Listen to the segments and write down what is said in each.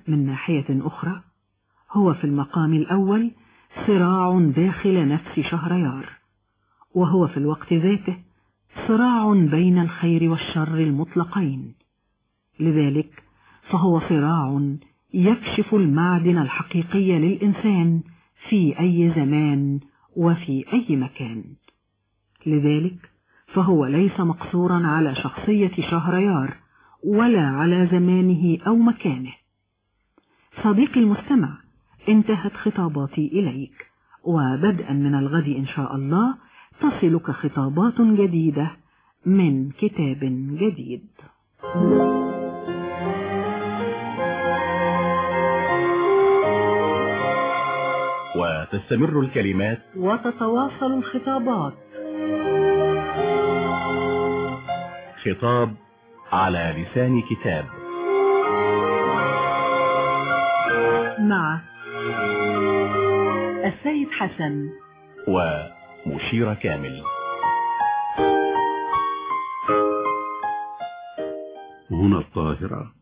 من ناحية أخرى هو في المقام الأول صراع داخل نفس شهريار وهو في الوقت ذاته صراع بين الخير والشر المطلقين لذلك فهو صراع يكشف المعدن الحقيقي للإنسان في أي زمان وفي أي مكان لذلك فهو ليس مقصورا على شخصية شهريار ولا على زمانه أو مكانه صديقي المستمع انتهت خطاباتي إليك وبدءا من الغد إن شاء الله تصلك خطابات جديدة من كتاب جديد وتستمر الكلمات وتتواصل الخطابات خطاب على لسان كتاب مع السيد حسن ومشير كامل هنا القاهرة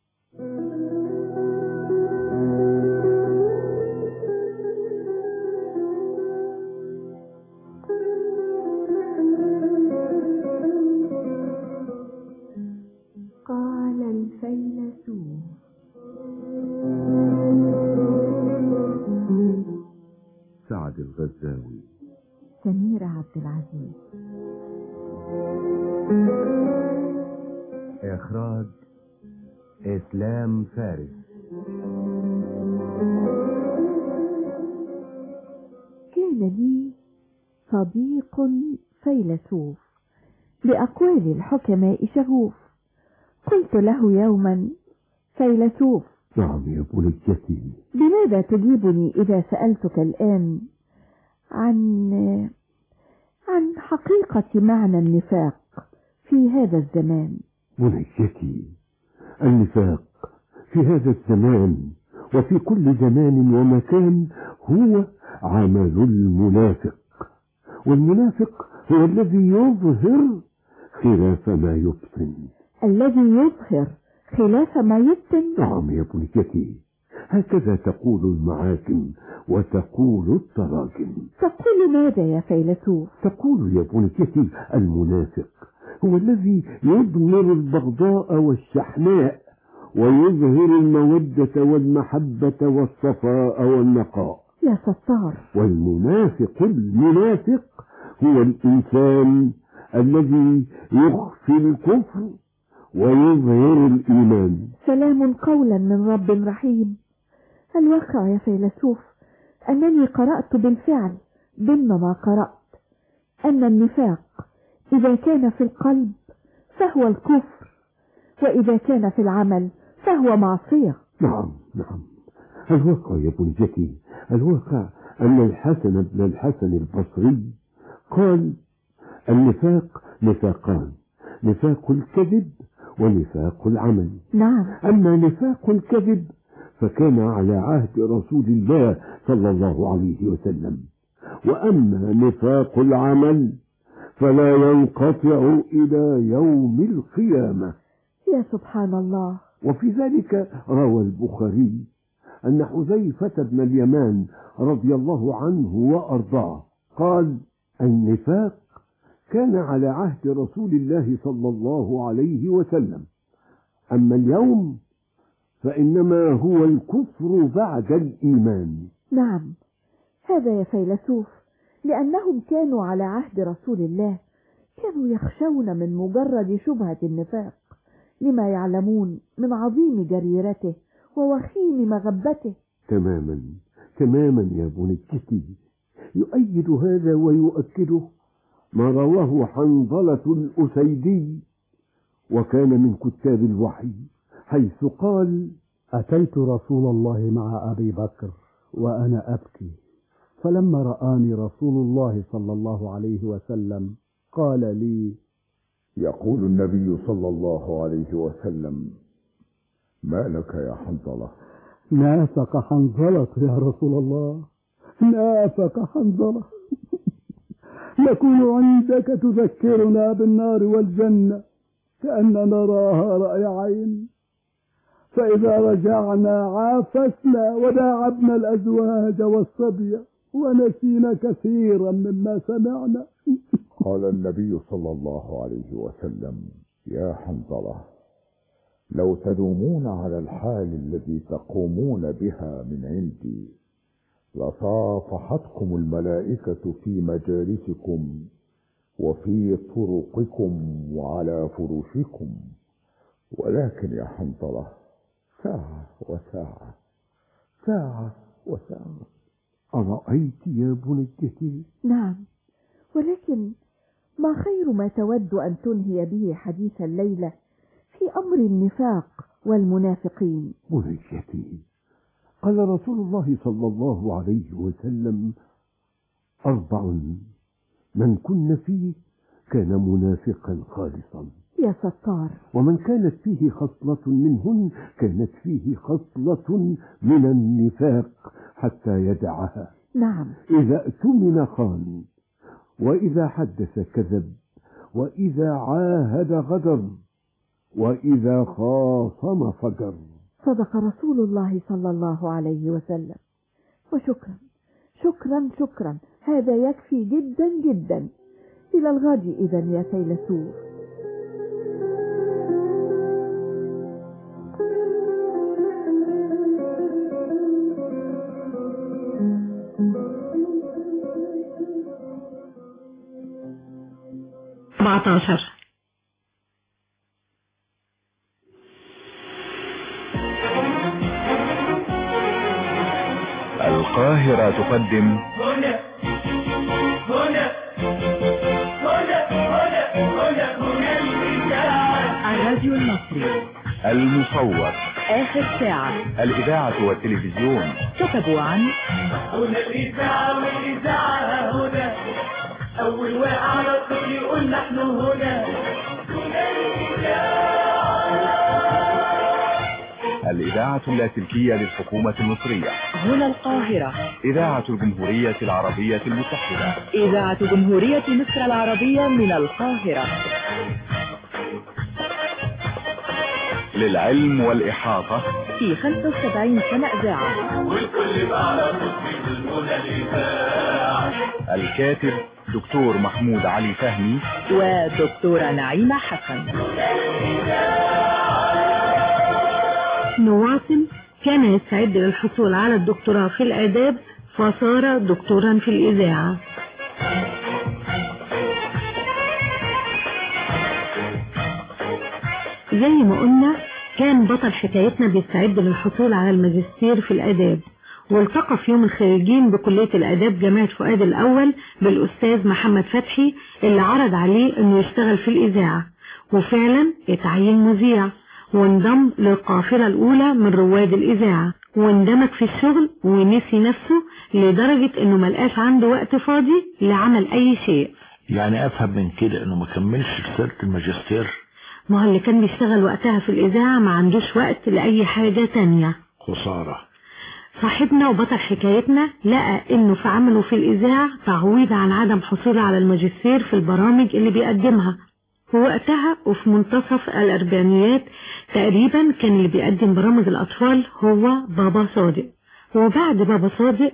قال الفيلسوف سعد الغزاوي سمير عبد العزيز إخراج إسلام فارس كان لي صديق فيلسوف بأقوال الحكماء شغوف قلت له يوما فيلسوف نعم يا بنيتي بماذا تجيبني إذا سألتك الآن عن عن حقيقة معنى النفاق في هذا الزمان بنيتي النفاق في هذا الزمان وفي كل زمان ومكان هو عمل المنافق والمنافق هو الذي يظهر خلاف ما يبطن الذي يظهر خلاف ما يبطن نعم يا بنيتي هكذا تقول المعاكم وتقول التراجم تقول ماذا يا فيلسوف تقول يا بنيتي المنافق هو الذي يضمر البغضاء والشحناء ويظهر المودة والمحبة والصفاء والنقاء يا ستار والمنافق المنافق هو الإنسان الذي يخفي الكفر ويظهر الإيمان سلام قولا من رب رحيم الواقع يا فيلسوف أنني قرأت بالفعل ضمن ما قرأت أن النفاق إذا كان في القلب فهو الكفر وإذا كان في العمل فهو معصية نعم نعم الواقع يا بنيتي الواقع أن الحسن بن الحسن البصري قال النفاق نفاقان نفاق الكذب ونفاق العمل نعم أما نفاق الكذب فكان على عهد رسول الله صلى الله عليه وسلم وأما نفاق العمل فلا ينقطع إلى يوم القيامة يا سبحان الله وفي ذلك روى البخاري أن حذيفة بن اليمان رضي الله عنه وأرضاه قال النفاق كان على عهد رسول الله صلى الله عليه وسلم أما اليوم فإنما هو الكفر بعد الإيمان نعم هذا يا فيلسوف لأنهم كانوا على عهد رسول الله كانوا يخشون من مجرد شبهة النفاق لما يعلمون من عظيم جريرته ووخيم مغبته تماما تماما يا بنيتي يؤيد هذا ويؤكده ما رواه حنظلة الأسيدي وكان من كتاب الوحي حيث قال أتيت رسول الله مع أبي بكر وأنا أبكي فلما رآني رسول الله صلى الله عليه وسلم قال لي يقول النبي صلى الله عليه وسلم ما لك يا حنظلة نافق حنظلة يا رسول الله نافق حنظلة نكون عندك تذكرنا بالنار والجنة كأننا نراها رأي عين فإذا رجعنا عافسنا وداعبنا الأزواج والصبي ونسينا كثيرا مما سمعنا قال النبي صلى الله عليه وسلم يا حنظلة لو تدومون على الحال الذي تقومون بها من عندي لصافحتكم الملائكة في مجالسكم وفي طرقكم وعلى فروشكم ولكن يا حنظلة ساعة وساعة ساعة وساعة أرأيت يا بنيتي نعم ولكن ما خير ما تود أن تنهي به حديث الليلة في أمر النفاق والمنافقين بنيتي قال رسول الله صلى الله عليه وسلم أربع من كن فيه كان منافقا خالصا يا ستار ومن كانت فيه خصلة منهن كانت فيه خصلة من النفاق حتى يدعها نعم إذا اؤتمن خان وإذا حدث كذب وإذا عاهد غدر وإذا خاصم فجر صدق رسول الله صلى الله عليه وسلم وشكرا شكرا شكرا هذا يكفي جدا جدا إلى الغد إذا يا فيلسوف سبعتاشر القاهرة تقدم هنا هنا هنا هنا هنا هنا الإذاعة الراديو المصري المصور آخر ساعة الإذاعة والتلفزيون كتبوا عن هنا الإذاعة والإذاعة هنا أول واقع على الطفل يقول نحن هنا هنا الإذاعة الإذاعة اللاسلكية للحكومة المصرية هنا القاهرة إذاعة الجمهورية العربية المتحدة إذاعة جمهورية مصر العربية من القاهرة للعلم والإحاطة في 75 سنة إذاعة والكل بقى تصوير هنا الإذاعة الكاتب دكتور محمود علي فهمي ودكتورة نعيمة حسن نواصل كان يستعد للحصول على الدكتوراه في الآداب فصار دكتورا في الإذاعة زي ما قلنا كان بطل حكايتنا بيستعد للحصول على الماجستير في الآداب والتقى في يوم الخريجين بكلية الآداب جامعة فؤاد الأول بالأستاذ محمد فتحي اللي عرض عليه إنه يشتغل في الإذاعة وفعلا اتعين مذيع وانضم للقافلة الأولى من رواد الإذاعة واندمج في الشغل ونسي نفسه لدرجة إنه ملقاش عنده وقت فاضي لعمل أي شيء يعني افهم من كده انه ما كملش رسالة الماجستير ما هو اللي كان بيشتغل وقتها في الإذاعة ما عندوش وقت لأي حاجة تانية خسارة صاحبنا وبطل حكايتنا لقى انه في عمله في الاذاعة تعويض عن عدم حصوله على الماجستير في البرامج اللي بيقدمها ووقتها وفي منتصف الاربعينيات تقريبا كان اللي بيقدم برامج الاطفال هو بابا صادق وبعد بابا صادق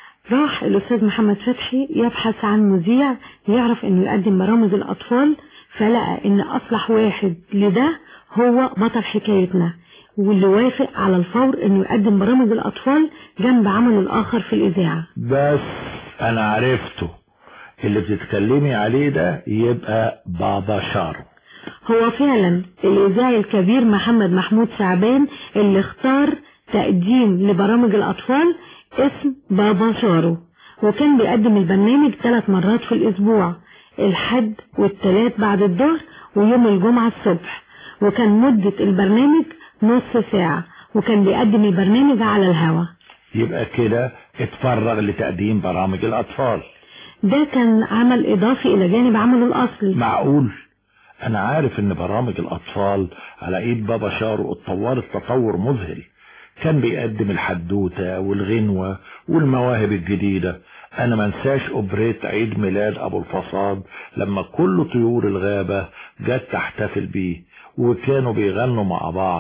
راح الاستاذ محمد فتحي يبحث عن مذيع يعرف انه يقدم برامج الاطفال فلقى ان اصلح واحد لده هو بطل حكايتنا واللي وافق على الفور انه يقدم برامج الاطفال جنب عمله الاخر في الاذاعة بس انا عرفته اللي بتتكلمي عليه ده يبقى بابا شارو هو فعلا الاذاعي الكبير محمد محمود شعبان اللي اختار تقديم لبرامج الاطفال اسم بابا شارو وكان بيقدم البرنامج ثلاث مرات في الاسبوع الحد والثلاث بعد الظهر ويوم الجمعة الصبح وكان مدة البرنامج نص ساعة وكان بيقدم البرنامج على الهوا يبقى كده اتفرغ لتقديم برامج الاطفال ده كان عمل إضافي إلى جانب عمله الأصلي معقول انا عارف ان برامج الاطفال على ايد بابا شارو اتطورت تطور مذهل كان بيقدم الحدوتة والغنوة والمواهب الجديدة انا منساش اوبريت عيد ميلاد ابو الفصاد لما كل طيور الغابة جت تحتفل بيه وكانوا بيغنوا مع بعض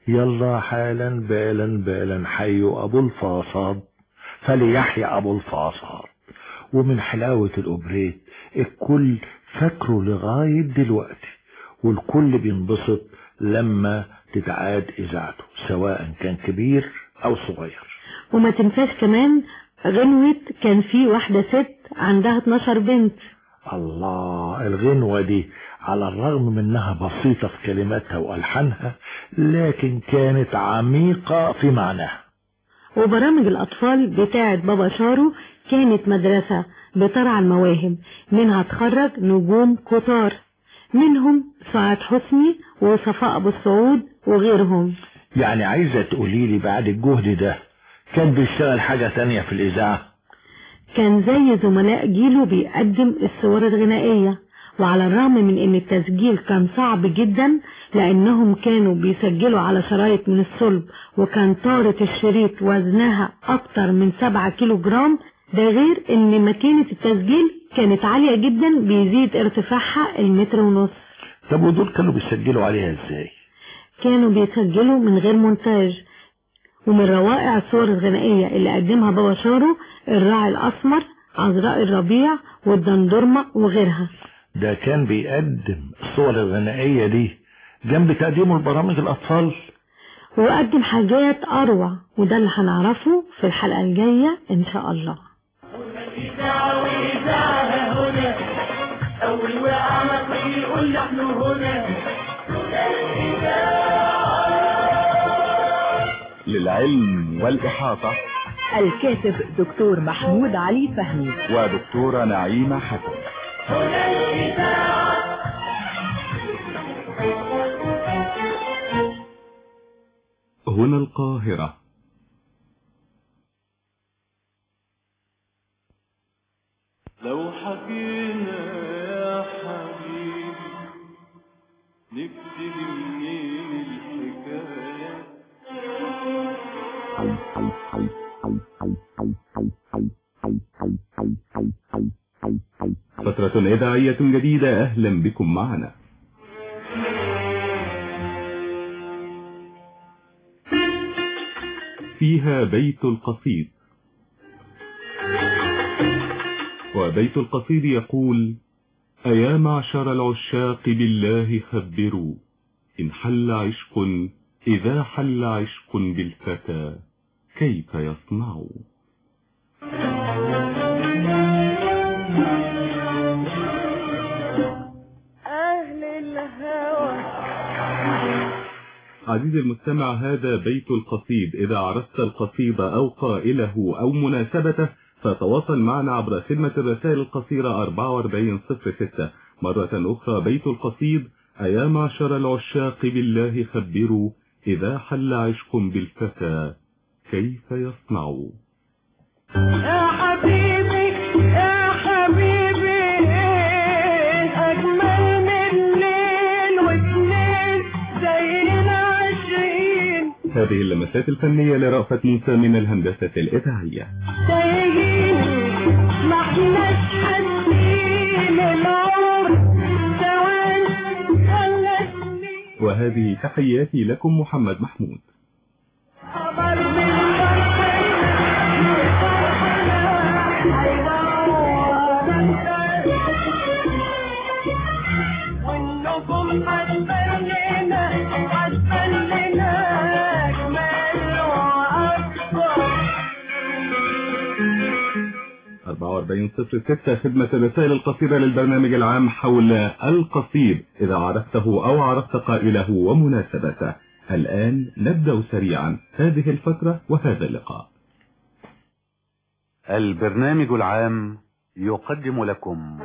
يلا حالا بالا بالا حي أبو الفاصاد فليحيى أبو الفاصاد ومن حلاوة الأوبريت الكل فاكره لغاية دلوقتي والكل بينبسط لما تتعاد إذاعته سواء كان كبير أو صغير وما تنساش كمان غنوة كان في واحدة ست عندها 12 بنت الله الغنوة دي على الرغم من انها بسيطة في كلماتها والحانها لكن كانت عميقة في معناها وبرامج الأطفال بتاعة بابا شارو كانت مدرسة بترعى المواهب منها تخرج نجوم كتار منهم سعاد حسني وصفاء أبو السعود وغيرهم يعني عايزة تقولي لي بعد الجهد ده كان بيشتغل حاجة تانية في الإذاعة كان زي زملاء جيله بيقدم الصور الغنائية وعلى الرغم من ان التسجيل كان صعب جدا لانهم كانوا بيسجلوا على شرايط من الصلب وكان طارة الشريط وزنها اكتر من 7 كيلو جرام ده غير ان ماكينة التسجيل كانت عالية جدا بيزيد ارتفاعها المتر ونص طب ودول كانوا بيسجلوا عليها ازاي كانوا بيسجلوا من غير مونتاج ومن روائع الصور الغنائية اللي قدمها بابا شارو الراعي الأسمر عذراء الربيع والدندرمة وغيرها ده كان بيقدم الصور الغنائية دي جنب تقديمه لبرامج الأطفال وقدم حاجات أروع وده اللي هنعرفه في الحلقة الجاية إن شاء الله إذاعة وإذاعة هنا أول وقعنا طريق يقول نحن هنا للعلم والإحاطة الكاتب دكتور محمود علي فهمي ودكتورة نعيمة حسن هنا الإذاعة هنا القاهرة لو حكينا يا حبيبي نبتدي منين الحكاية فترة إذاعية جديدة أهلا بكم معنا فيها بيت القصيد وبيت القصيد يقول أيا معشر العشاق بالله خبروا إن حل عشق إذا حل عشق بالفتى كيف يصنع أهل الهوى عزيزي المستمع هذا بيت القصيد إذا عرفت القصيد أو قائله أو مناسبته فتواصل معنا عبر خدمة الرسائل القصيرة 4406 مرة أخرى بيت القصيد أيا معشر العشاق بالله خبروا إذا حل عشق بالفتى كيف يصنع يا حبيبي يا حبيبي أجمل من ليل واثنين زي العشرين هذه اللمسات الفنية لرأفت موسى من الهندسة الإذاعية تايهين ما احناش حاسين العمر ثواني ولا سنين وهذه تحياتي لكم محمد محمود خبر بالفرح والنجوم هتبلنا هتبلنا أجمل وأكبر 4406 خدمة الرسائل القصيرة للبرنامج العام حول القصيد إذا عرفته أو عرفت قائله ومناسبته الآن نبدأ سريعا هذه الفترة وهذا اللقاء البرنامج العام يقدم لكم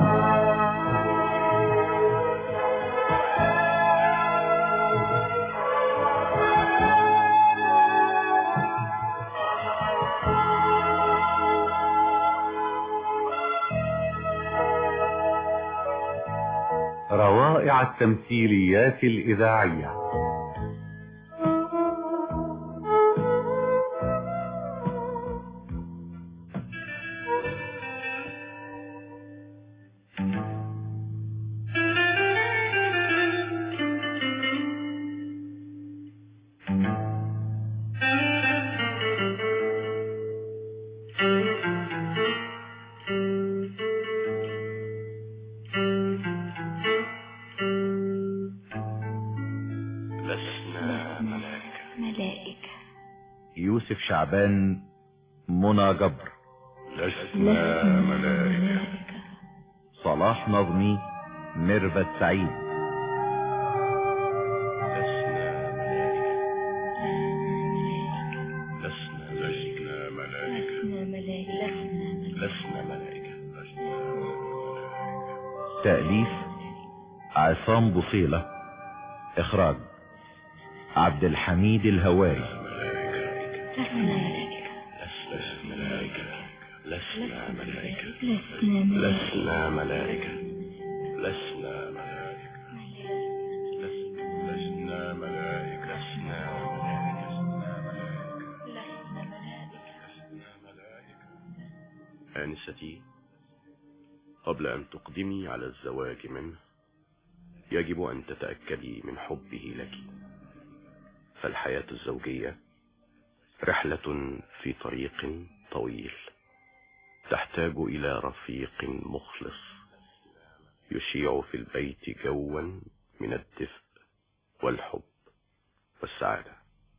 روائع التمثيليات الإذاعية يوسف شعبان منى جبر لسنا ملائكة صلاح نظمي ميرفت سعيد لسنا لسنا ملائكة لسنا ملائكة تأليف عصام بصيلة إخراج عبد الحميد الهواري لسنا ملائكة لسنا ملائكة لسنا ملائكة لسنا ملائكة لسنا ملائكة لسنا آنستي قبل أن تقدمي على الزواج منه يجب أن تتأكدي من حبه لك فالحياة الزوجية رحلة في طريق طويل تحتاج إلى رفيق مخلص يشيع في البيت جوا من الدفء والحب والسعادة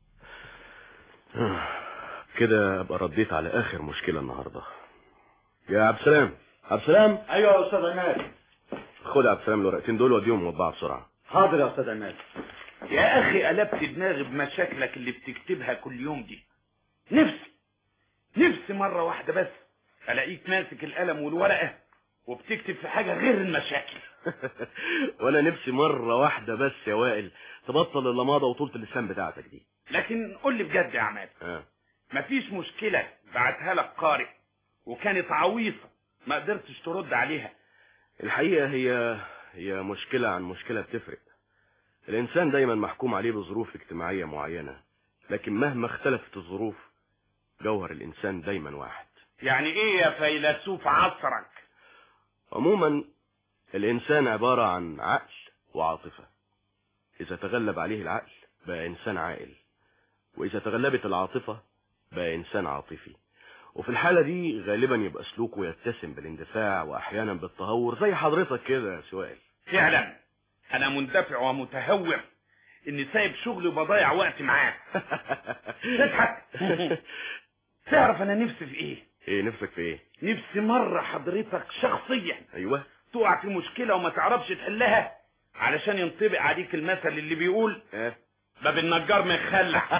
كده أبقى رديت على آخر مشكلة النهاردة يا عبد السلام عبد السلام ايوه يا استاذ عماد خد يا عبد السلام الورقتين دول وديهم مطبعة بسرعة حاضر يا استاذ عماد يا اخي قلبت دماغي بمشاكلك اللي بتكتبها كل يوم دي نفسي نفسي مرة واحدة بس الاقيك ماسك القلم والورقة وبتكتب في حاجة غير المشاكل وانا نفسي مرة واحدة بس يا وائل تبطل اللماضة وطولة اللسان بتاعتك دي لكن قول لي بجد يا عماد اه مفيش مشكلة بعتها لك قارئ وكانت عويصة ما قدرتش ترد عليها الحقيقة هي هي مشكلة عن مشكلة بتفرق الإنسان دايما محكوم عليه بظروف اجتماعية معينة لكن مهما اختلفت الظروف جوهر الإنسان دايما واحد يعني ايه يا فيلسوف عصرك عموما الإنسان عبارة عن عقل وعاطفة إذا تغلب عليه العقل بقى إنسان عاقل وإذا تغلبت العاطفة بقى إنسان عاطفي وفي الحالة دي غالبا يبقى سلوكه يتسم بالاندفاع وأحيانا بالتهور زي حضرتك كده يا سؤال فعلا انا مندفع ومتهور اني سايب شغلي وبضيع وقت معاه تضحك تعرف انا نفسي في ايه ايه نفسك في ايه نفسي مرة حضرتك شخصيا ايوه تقع في مشكلة وما تعرفش تحلها علشان ينطبق عليك المثل اللي بيقول ايه باب النجار مخلع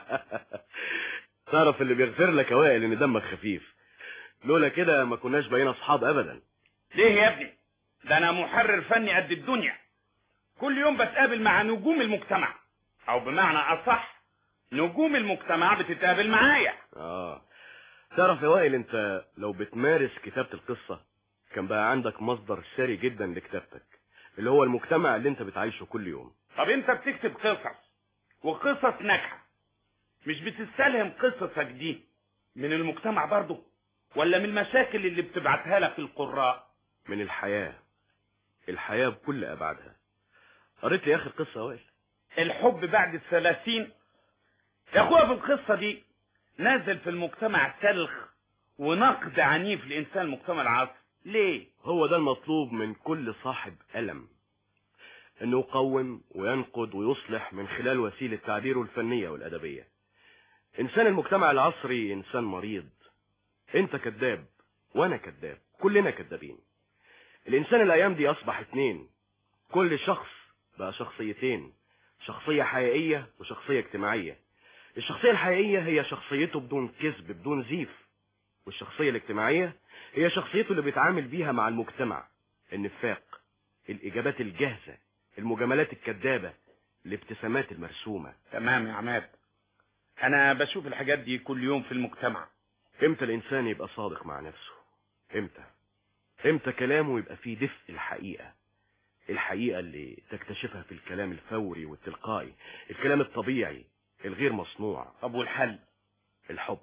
تعرف اللي بيغفر لك يا وائل ان دمك خفيف لولا كده ما كناش بقينا اصحاب ابدا ليه يا ابني ده انا محرر فني قد الدنيا كل يوم بتقابل مع نجوم المجتمع او بمعنى اصح نجوم المجتمع بتتقابل معايا اه تعرف يا وائل انت لو بتمارس كتابة القصة كان بقى عندك مصدر ثري جدا لكتابتك اللي هو المجتمع اللي انت بتعيشه كل يوم طب انت بتكتب قصص وقصص ناجحة مش بتستلهم قصصك دي من المجتمع برضه ولا من المشاكل اللي بتبعتها لك القراء من الحياة الحياة بكل ابعادها قريت لي اخر قصة يا وائل الحب بعد الثلاثين يا اخويا في القصة دي نازل في المجتمع سلخ ونقد عنيف لإنسان المجتمع العصري ليه؟ هو ده المطلوب من كل صاحب ألم انه يقوم وينقد ويصلح من خلال وسيلة تعبيره الفنية والأدبية إنسان المجتمع العصري إنسان مريض أنت كذاب وأنا كذاب كلنا كذابين الإنسان الأيام دي أصبح اتنين كل شخص بقى شخصيتين شخصية حقيقية وشخصية اجتماعية الشخصية الحقيقية هي شخصيته بدون كذب بدون زيف والشخصية الاجتماعية هي شخصيته اللي بيتعامل بيها مع المجتمع النفاق الإجابات الجاهزة المجاملات الكذابة الابتسامات المرسومة تمام يا عماد انا بشوف الحاجات دي كل يوم في المجتمع امتى الانسان يبقى صادق مع نفسه امتى امتى كلامه يبقى فيه دفء الحقيقة الحقيقة اللي تكتشفها في الكلام الفوري والتلقائي الكلام الطبيعي الغير مصنوع طب والحل الحب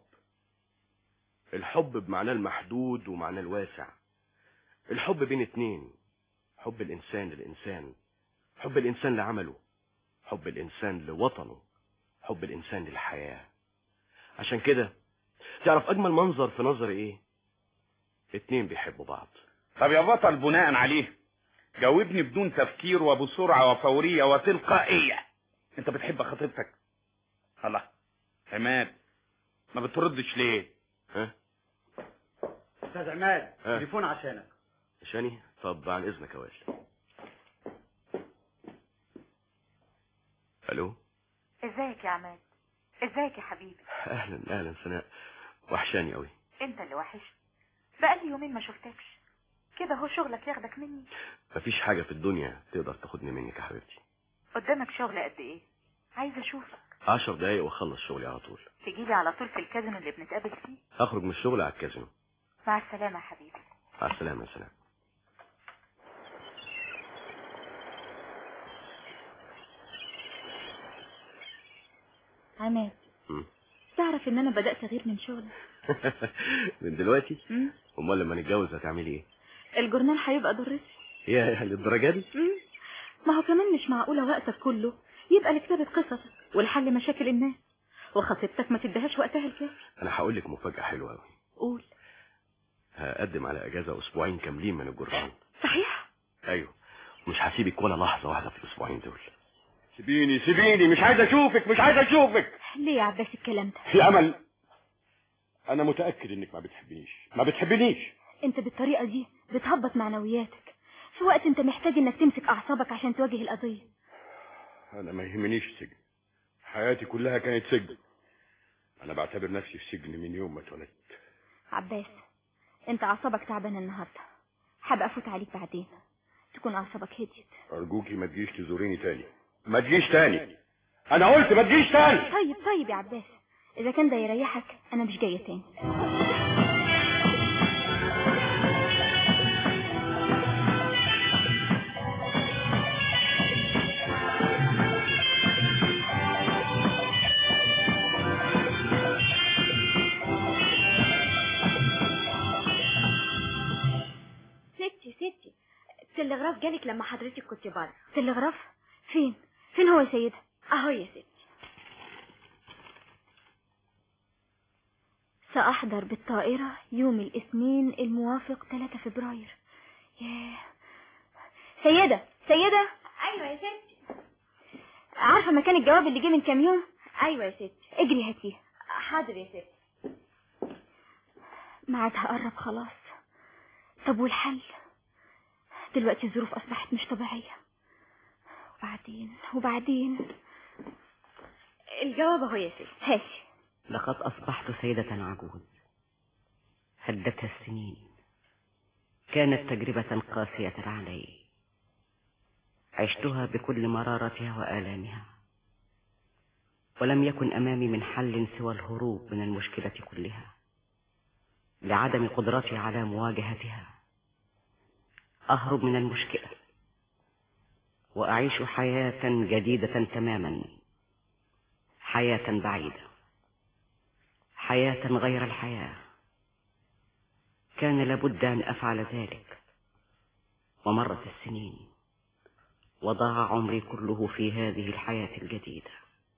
الحب بمعناه المحدود ومعناه الواسع الحب بين اتنين حب الانسان للانسان حب الانسان لعمله حب الانسان لوطنه حب الانسان للحياة عشان كده تعرف اجمل منظر في نظري ايه اتنين بيحبوا بعض طب يا بطل بناء عليه جاوبني بدون تفكير وبسرعة وفورية وتلقائية انت بتحب خطيبتك الله عماد ما بتردش ليه ها استاذ عماد ها. تليفون عشانك عشاني طب عن اذنك يا وائل الو ازيك يا عماد ازيك يا حبيبي اهلا اهلا سناء وحشاني قوي انت اللي وحش بقالي يومين ما شفتكش كده هو شغلك ياخدك مني مفيش حاجه في الدنيا تقدر تاخدني منك يا حبيبتي قدامك شغل قد ايه عايزه اشوفك عشر دقايق واخلص شغلي على طول تجيلي على طول في الكازينو اللي بنتقابل فيه اخرج من الشغل على الكازينو مع السلامه يا حبيبي مع السلامه يا سلام عماد مم. تعرف ان انا بدأت اغير من شغلي من دلوقتي مم. امال لما نتجوز هتعملي ايه الجورنال هيبقى ضرتي يا للدرجه دي مم. ما هو كمان مش معقولة وقتك كله يبقى لكتابة قصصك ولحل مشاكل الناس وخطيبتك ما تديهاش وقتها الكافي انا هقول لك مفاجاه حلوه قوي قول هقدم على اجازه اسبوعين كاملين من الجرنان صحيح ايوه مش هسيبك ولا لحظه واحده في الاسبوعين دول سيبيني سيبيني مش عايز اشوفك مش عايز اشوفك ليه يا عباس الكلام ده في امل انا متاكد انك ما بتحبنيش ما بتحبنيش انت بالطريقة دي بتهبط معنوياتك في وقت انت محتاج انك تمسك اعصابك عشان تواجه القضية انا ما يهمنيش السجن حياتي كلها كانت سجن انا بعتبر نفسي في سجن من يوم ما اتولدت عباس انت اعصابك تعبانة النهاردة هبقى افوت عليك بعدين تكون اعصابك هديت ارجوكي ما تجيش تزوريني تاني ما تجيش تاني انا قلت ما تجيش تاني طيب طيب يا عباس اذا كان ده يريحك انا مش جاية تاني ستي ستي التلغراف جالك لما حضرتك كنت بره تلغراف فين فين هو يا سيدة اهو يا ستي سأحضر بالطائرة يوم الاثنين الموافق 3 فبراير ياه سيدة سيدة ايوه يا ستي عارفة مكان الجواب اللي جه من كام يوم ايوه يا ستي اجري هاتيه حاضر يا ستي ميعادها قرب خلاص طب والحل دلوقتي الظروف أصبحت مش طبيعية وبعدين وبعدين الجواب اهو يا ستي هاتي لقد أصبحت سيدة عجوز هدتها السنين كانت تجربة قاسية علي عشتها بكل مرارتها وآلامها ولم يكن أمامي من حل سوى الهروب من المشكلة كلها لعدم قدرتي على مواجهتها أهرب من المشكلة وأعيش حياة جديدة تماما حياة بعيدة حياة غير الحياة كان لابد أن أفعل ذلك ومرت السنين وضاع عمري كله في هذه الحياة الجديدة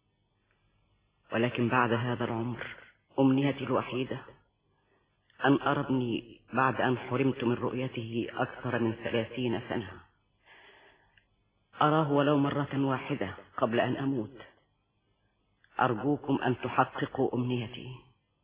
ولكن بعد هذا العمر أمنيتي الوحيدة أن أرى ابني بعد أن حرمت من رؤيته أكثر من ثلاثين سنة أراه ولو مرة واحدة قبل أن أموت أرجوكم أن تحققوا أمنيتي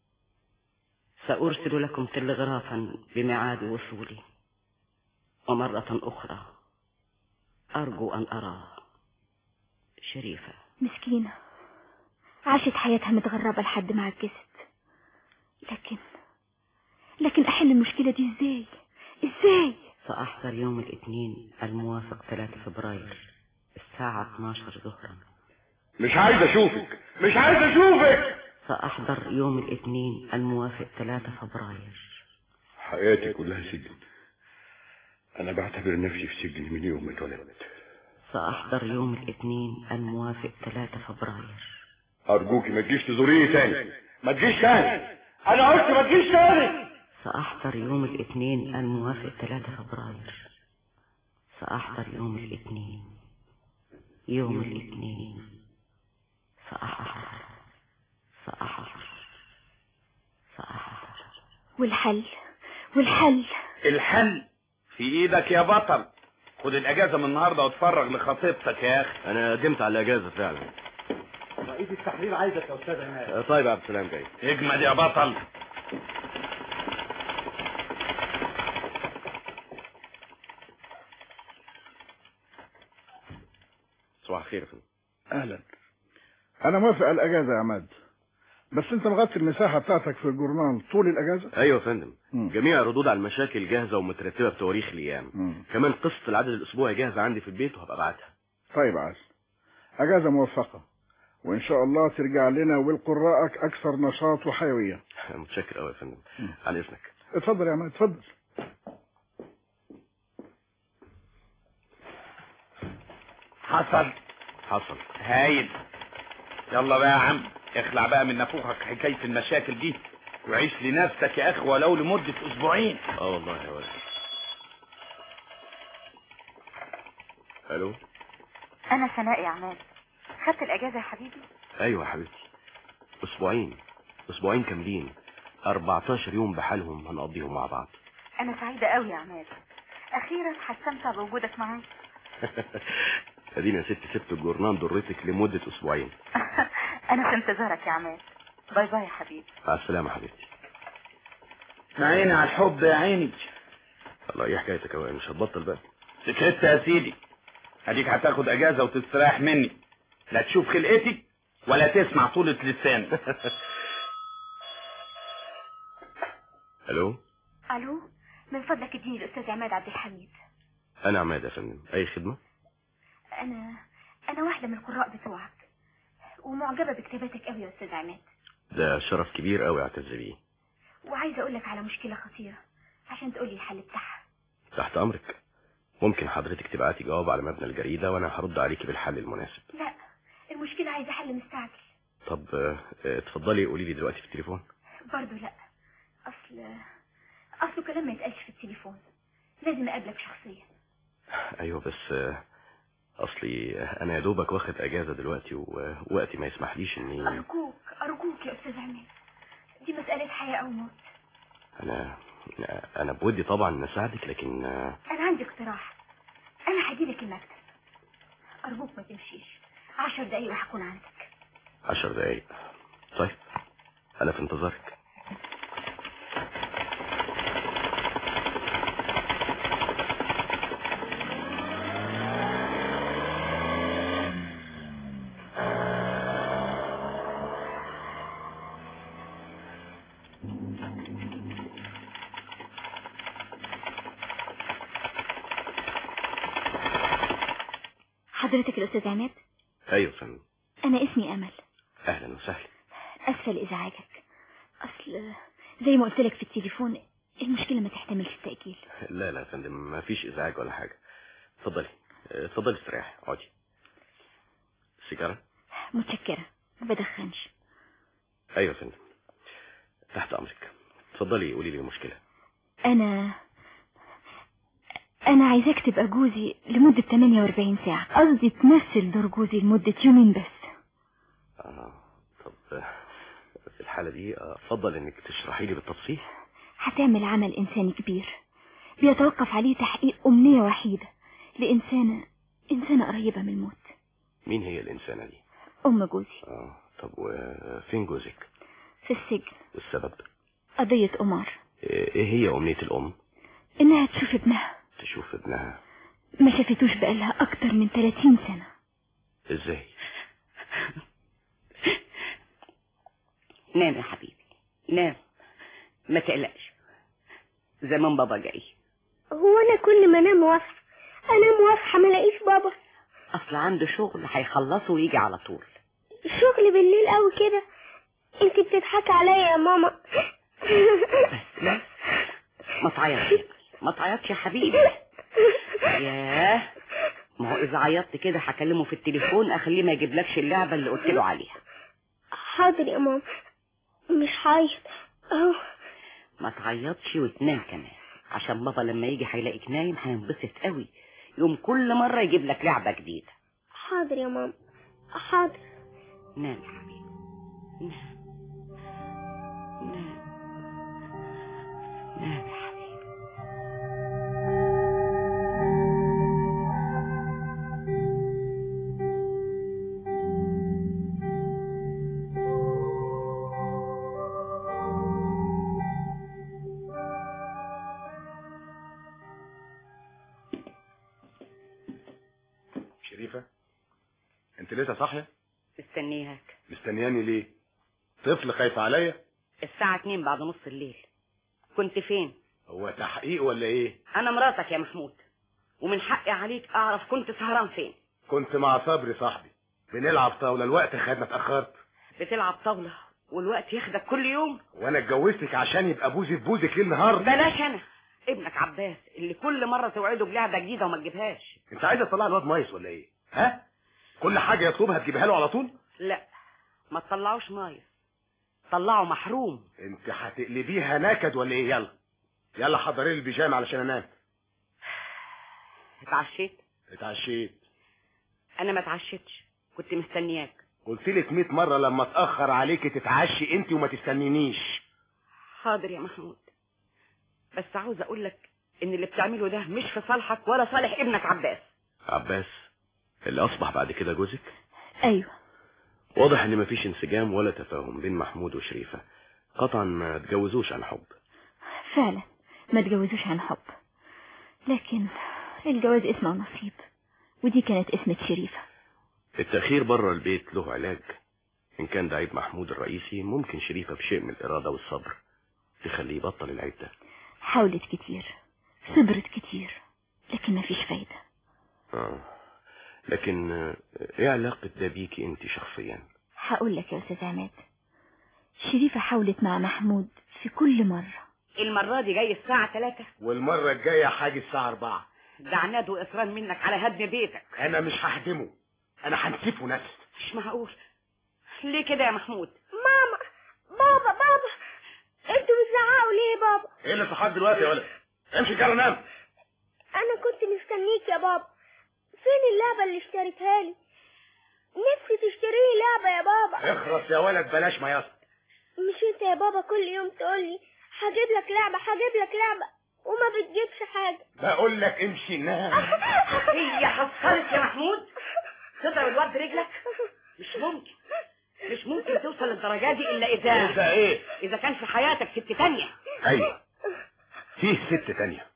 سأرسل لكم تلغرافا بميعاد وصولي ومرة أخرى أرجو أن أراه شريفة مسكينة عاشت حياتها متغربة لحد ما عجزت لكن لكن أحل المشكلة دي إزاي إزاي سأحضر يوم الاثنين الموافق 3 فبراير الساعة 12 ظهرا مش عايز اشوفك مش عايز اشوفك سأحضر يوم الاثنين الموافق 3 فبراير حياتي كلها سجن انا بعتبر نفسي في سجن من يوم ما اتولدت سأحضر يوم الاثنين الموافق 3 فبراير ارجوكي ما تجيش تزوريني تاني ما تجيش تاني انا قلت ما تجيش تاني سأحضر يوم الاثنين الموافق 3 فبراير سأحضر يوم الاثنين يوم الاثنين سأحضر سأحضر سأحضر والحل والحل الحل في ايدك يا بطل خد الاجازه من النهارده واتفرج لخطيبتك يا اخي انا قدمت على الاجازه فعلا رئيس التحرير عايزك يا استاذ عماد آه، طيب يا عبد السلام جاي اجمد يا بطل صباح الخير يا فندم اهلا انا موافق على الاجازه يا عماد بس انت مغطي المساحه بتاعتك في الجورنال طول الاجازه ايوه يا فندم جميع الردود على المشاكل جاهزه ومترتبه بتواريخ الايام مم. كمان قصه العدد الاسبوعي جاهزه عندي في البيت وهبقى ابعتها طيب عاش اجازه موفقه وان شاء الله ترجع لنا ولقراءك اكثر نشاط وحيويه متشكر قوي يا فندم عن اذنك اتفضل يا عماد اتفضل حصل حصل هايل يلا بقى يا عم اخلع بقى من نافوخك حكاية المشاكل دي وعيش لنفسك يا اخي ولو لمدة اسبوعين اه والله يا ولد الو انا سناء يا عماد خدت الاجازه يا حبيبي ايوه يا حبيبتي اسبوعين اسبوعين كاملين 14 يوم بحالهم هنقضيهم مع بعض انا سعيده قوي يا عماد اخيرا هستمتع بوجودك معايا ادينا يا ست سبت الجورنان ضرتك لمده اسبوعين انا في انتظارك يا عماد باي باي يا حبيبي مع السلامه يا حبيبتي عيني على الحب يا عيني الله ايه حكايتك يا وائل؟ مش هتبطل بقى سكت يا سيدي اديك هتاخد اجازة وتستريح مني لا تشوف خلقتي ولا تسمع طولة لساني الو الو من فضلك اديني الاستاذ عماد عبد الحميد انا عماد يا فندم اي خدمه انا انا واحده من القراء بتوعك ومعجبه بكتاباتك قوي يا استاذ عماد ده شرف كبير قوي اعتز بيه وعايزه اقول لك على مشكله خطيره عشان تقولي الحل بتاعها تحت امرك ممكن حضرتك تبعتي جواب على مبنى الجريده وانا هرد عليكي بالحل المناسب لا المشكله عايزه حل مستعجل طب آه، آه، اتفضلي قولي لي دلوقتي في التليفون برضه لا اصل اصله كلام ما يتقالش في التليفون لازم اقابلك شخصيا ايوه بس آه، اصلي انا يا دوبك واخد اجازه دلوقتي ووقتي ما يسمحليش اني ارجوك ارجوك يا استاذ عماد دي مساله حياه او موت انا انا بودي طبعا ان اساعدك لكن آه، انا عندي اقتراح انا هجيلك المكتب ارجوك ما تمشيش عشر دقايق وهكون عندك عشر دقايق طيب انا في انتظارك حضرتك الاستاذ عماد ايوه يا فندم انا اسمي امل اهلا وسهلا اسفه لازعاجك اصل زي ما قلت لك في التليفون المشكله ما تحتملش التاجيل لا لا يا فندم ما فيش ازعاج ولا حاجه اتفضلي آه، اتفضلي استريحي اقعدي سيجاره متشكره ما بدخنش ايوه يا فندم تحت امرك اتفضلي قولي لي المشكله انا انا عايزاك تبقى جوزي لمده 48 ساعه قصدي تمثل دور جوزي لمده يومين بس اه طب آه، في الحاله دي آه، افضل انك تشرحي لي بالتفصيل هتعمل عمل انساني كبير بيتوقف عليه تحقيق امنيه وحيده لانسانه انسانه قريبه من الموت مين هي الانسانه دي ام جوزي اه طب وفين جوزك في السجن والسبب قضيه قمار ايه هي امنيه الام انها تشوف ابنها تشوف ابنها ما شافتوش بقالها اكتر من 30 سنه ازاي نام يا حبيبي نام ما تقلقش زمان بابا جاي هو انا كل ما انام واصحى انام واصحى ما الاقيش بابا اصل عنده شغل هيخلصه ويجي على طول الشغل بالليل قوي كده انت بتضحكي عليا يا ماما بس ما تعيطش ما تعيطش يا حبيبي ياه ما هو اذا عيطت كده هكلمه في التليفون اخليه ما يجيبلكش اللعبه اللي قلت له عليها حاضر يا ماما مش هعيط اهو ما تعيطش وتنام كمان عشان بابا لما يجي هيلاقيك نايم هينبسط قوي يوم كل مره يجيب لك لعبه جديده حاضر يا ماما حاضر نام يا حبيبي نام نام نام يا حبيبي انت لسه صاحيه مستنياك مستنياني ليه طفل خايف عليا الساعة اتنين بعد نص الليل كنت فين هو تحقيق ولا ايه انا مراتك يا محمود ومن حقي عليك اعرف كنت سهران فين كنت مع صبري صاحبي بنلعب طاوله الوقت خدنا اتاخرت بتلعب طاولة والوقت ياخدك كل يوم وانا اتجوزتك عشان يبقى بوزي في بوزك ليل نهار بلاش انا ابنك عباس اللي كل مرة توعده بلعبة جديدة وما تجيبهاش انت عايزه تطلع الواد مايس ولا ايه ها كل حاجه يطلبها تجيبها له على طول لا ما تطلعوش مايس طلعه محروم انت هتقلبيها نكد ولا ايه يلا يلا حضري لي البيجامه علشان انام اتعشيت اتعشيت انا ما اتعشيتش كنت مستنياك قلت لك 100 مره لما اتاخر عليكي تتعشي انت وما تستنينيش حاضر يا محمود بس عاوز اقول لك ان اللي بتعمله ده مش في صالحك ولا صالح ابنك عباس عباس اللي اصبح بعد كده جوزك ايوه واضح ان مفيش انسجام ولا تفاهم بين محمود وشريفة قطعا ما تجوزوش عن حب فعلا ما تجوزوش عن حب لكن الجواز اسمه نصيب ودي كانت اسمة شريفة التأخير بره البيت له علاج إن كان ده عيب محمود الرئيسي ممكن شريفة بشيء من الإرادة والصبر تخليه يبطل العيب ده حاولت كتير صبرت كتير لكن ما فيش فايدة آه. لكن آه، إيه علاقة ده بيكي أنت شخصيا هقول لك يا أستاذ عماد شريفة حاولت مع محمود في كل مرة المرة دي جاي الساعة 3 والمره الجايه حاجه الساعه 4 ده عناد واصرار منك على هدم بيتك انا مش ههدمه انا هنسفه نفسي مش معقول ليه كده يا محمود ماما بابا بابا انتوا بتزعقوا ليه يا بابا ايه اللي صحاك دلوقتي يا ولد امشي كده نام انا كنت مستنيك يا بابا فين اللعبة اللي اشتريتها لي نفسي تشتري لي لعبة يا بابا اخرس يا ولد بلاش ما يصل مش انت يا بابا كل يوم تقولي هجيب لك لعبة هجيب لك لعبة وما بتجيبش حاجة بقول لك امشي نام هي حصلت يا محمود تضرب الواد رجلك مش ممكن مش ممكن توصل للدرجة دي إلا إذا إذا إيه؟ إذا كان في حياتك ست تانية ايوه فيه ست تانية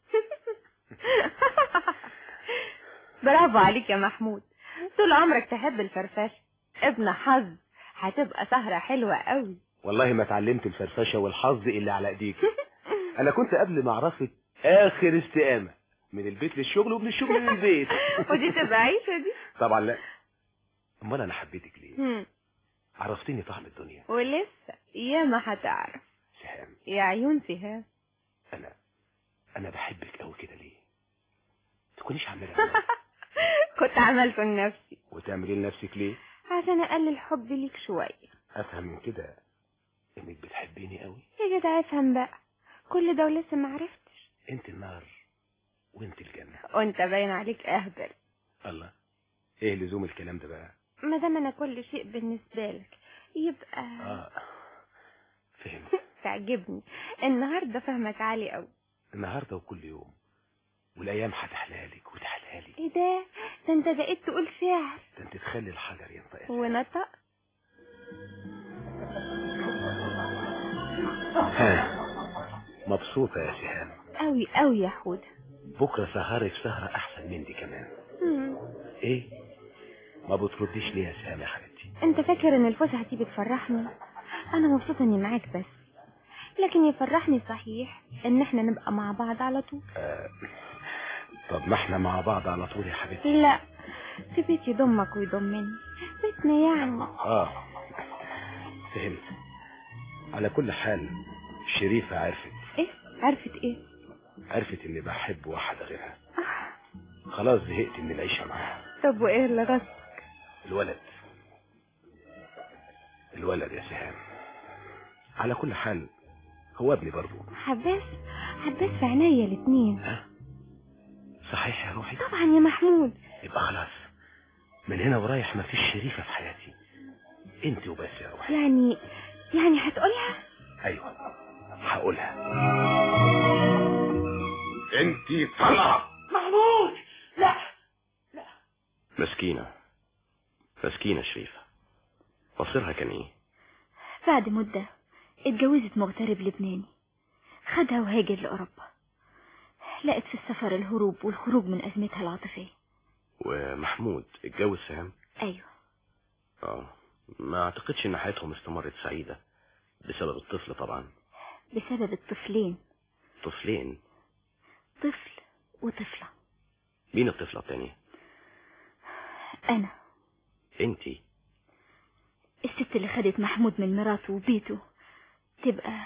برافو عليك يا محمود طول عمرك تحب الفرفشه ابن حظ هتبقى سهرة حلوة قوي والله ما اتعلمت الفرفشه والحظ الا على ايديك انا كنت قبل ما اعرفك اخر استقامه من البيت للشغل ومن الشغل للبيت ودي تبقى عيشة دي طبعا لا امال انا حبيتك ليه هم. عرفتني طعم الدنيا ولسه ياما هتعرف سهام يا عيون سهام انا انا بحبك قوي كده ليه تكونيش عامله كنت عملته لنفسي وتعملي لنفسك ليه عشان اقلل حبي ليك شوية افهم من كده انك بتحبيني قوي يا جدع افهم بقى كل ده ولسه ما عرفتش انت النار وانت الجنه وانت باين عليك اهبل الله ايه لزوم الكلام ده بقى ما دام انا كل شيء بالنسبة لك يبقى اه فهمت تعجبني النهارده فهمك عالي قوي النهارده وكل يوم والايام هتحلالك وتحلالي ايه ده ده انت بقيت تقول شعر ده انت تخلي الحجر ينطق ونطق ها مبسوطه يا سهام قوي قوي يا حودة بكره سهرك سهره احسن من دي كمان مم. ايه ما بترديش ليه يا سهام يا حبيبتي انت فاكر ان الفسحة دي بتفرحني انا مبسوطة اني معاك بس لكن يفرحني صحيح ان احنا نبقى مع بعض على طول آه. طب ما احنا مع بعض على طول يا حبيبتي لا في بيت يضمك ويضمني بيتنا يعني اه فهمت على كل حال شريفة عرفت ايه عرفت ايه عرفت اني بحب واحدة غيرها خلاص زهقت من العيشة معاها طب وايه اللي غصب الولد الولد يا سهام على كل حال هو ابني برضو حباس حباس في عينيا الاتنين صحيح يا روحي طبعا يا محمود يبقى خلاص من هنا ورايح مفيش شريفة في حياتي انت وبس يا روحي يعني يعني هتقولها ايوه هقولها انت طلع محمود لا مسكينة مسكينة شريفة مصيرها كان ايه بعد مدة اتجوزت مغترب لبناني خدها وهاجر لأوروبا لقت في السفر الهروب والخروج من أزمتها العاطفية ومحمود اتجوز سهام أيوة اه ما اعتقدش ان حياتهم استمرت سعيدة بسبب الطفل طبعا بسبب الطفلين طفلين طفل وطفلة مين الطفلة التانية أنا انتي الست اللي خدت محمود من مراته وبيته تبقى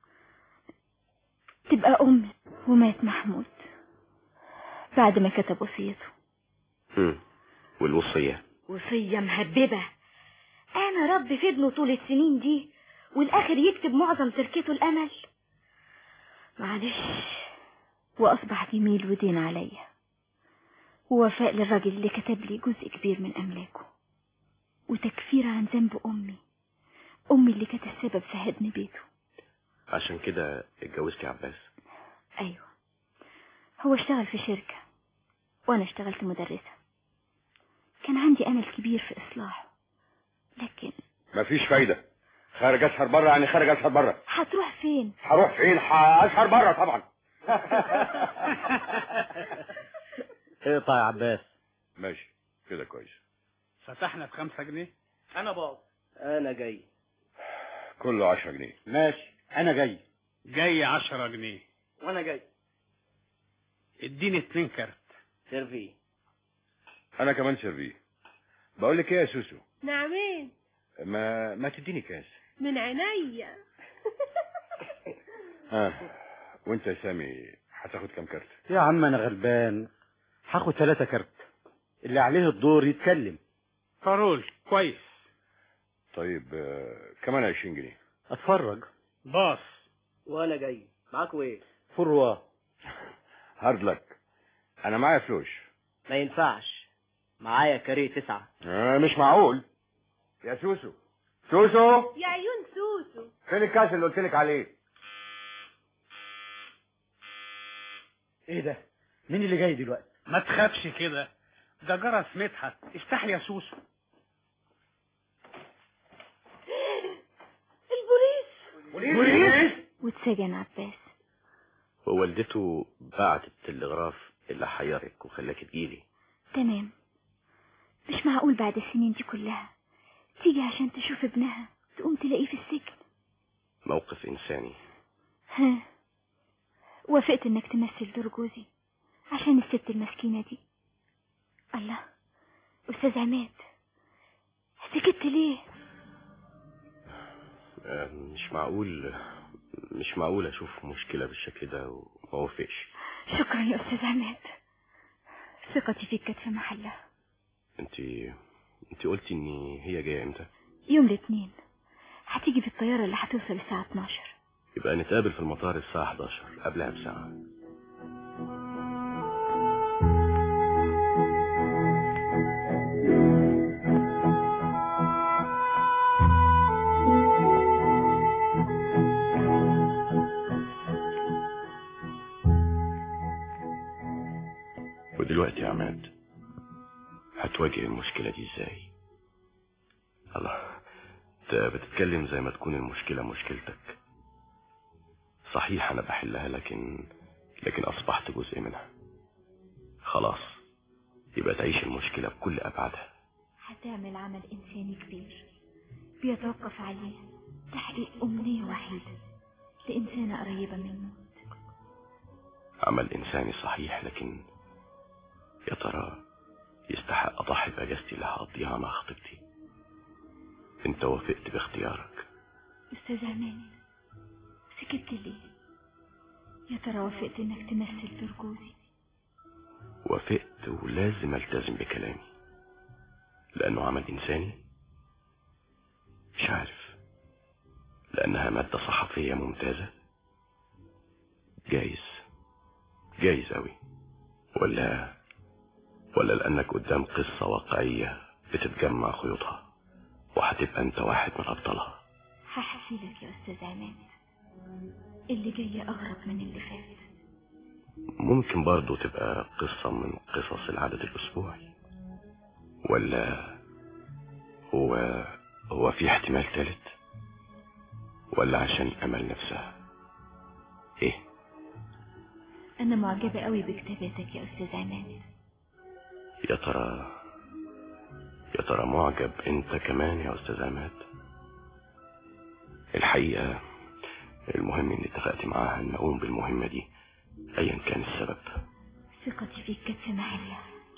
تبقى أمي ومات محمود بعد ما كتب وصيته مم. والوصية وصية مهببة أنا رب في ابنه طول السنين دي والآخر يكتب معظم تركته الأمل معلش وأصبح جميل ودين عليا ووفاء للراجل اللي كتب لي جزء كبير من أملاكه وتكفير عن ذنب أمي أمي اللي كانت السبب في هدم بيته عشان كده اتجوزتي عباس أيوة هو اشتغل في شركة وأنا اشتغلت مدرسة كان عندي أمل كبير في إصلاحه لكن مفيش فايدة خارج اسهر بره يعني خارج اسهر بره هتروح فين هروح فين اسهر بره طبعا اقطع يا عباس ماشي كده كويس فتحنا بخمسة جنيه انا بابا انا جاي كله عشرة جنيه ماشي انا جاي جاي عشرة جنيه وانا جاي اديني اتنين كارت سيرفي انا كمان سيرفي بقول لك ايه يا سوسو نعمين ما ما تديني كاس من عينيا اه وانت يا سامي هتاخد كام كارت يا عم انا غلبان هاخد ثلاثة كارت اللي عليه الدور يتكلم فارول كويس طيب آه كمان 20 جنيه اتفرج باص وانا جاي معاكوا ايه فروا هارد لك انا معايا فلوس ما ينفعش معايا كاريه تسعة آه مش معقول يا سوسو سوسو يا عيون سوسو فين الكاس اللي قلت لك عليه ايه ده مين اللي جاي دلوقتي ما تخافش كده ده جرس مدحت افتح لي يا سوسو البوليس بوليس واتسجن عباس ووالدته بعتت التلغراف اللي حيرك وخلاك تجيلي تمام مش معقول بعد السنين دي كلها تيجي عشان تشوف ابنها تقوم تلاقيه في السجن موقف انساني ها وافقت انك تمثل دور جوزي عشان الست المسكينة دي الله استاذ عماد سكت ليه آه، مش معقول مش معقول اشوف مشكلة بالشكل ده وما اوافقش شكرا يا استاذ عماد ثقتي فيك كانت في محلها انت انت قلتي ان هي جاية امتى يوم الاثنين هتيجي بالطيارة اللي هتوصل الساعة 12 يبقى نتقابل في المطار الساعة 11 قبلها بساعة ودلوقتي يا عماد هتواجه المشكلة دي ازاي الله انت بتتكلم زي ما تكون المشكلة مشكلتك صحيح انا بحلها لكن لكن اصبحت جزء منها خلاص يبقى تعيش المشكلة بكل ابعادها هتعمل عمل إنساني كبير بيتوقف عليه تحقيق أمنية وحيدة لإنسانة قريبة من الموت عمل انساني صحيح لكن يا ترى يستحق اضحي باجازتي اللي هقضيها مع خطيبتي انت وافقت باختيارك أستاذ عمان سكت ليه يا ترى وافقت إنك تمثل دور جوزي وافقت ولازم التزم بكلامي لانه عمل انساني مش عارف لانها مادة صحفية ممتازة جايز جايز اوي ولا ولا لانك قدام قصة واقعية بتتجمع خيوطها وهتبقى انت واحد من ابطالها هحكي لك يا أستاذ عمان اللي جاي أغرب من اللي فات ممكن برضو تبقى قصة من قصص العدد الأسبوعي ولا هو هو في احتمال ثالث ولا عشان الأمل نفسها إيه أنا معجبة قوي بكتاباتك يا أستاذ عمان يا ترى يا ترى معجب انت كمان يا استاذ عماد الحقيقة المهم اني اتفقت معاها ان اقوم بالمهمة دي ايا كان السبب ثقتي فيك كانت في محلها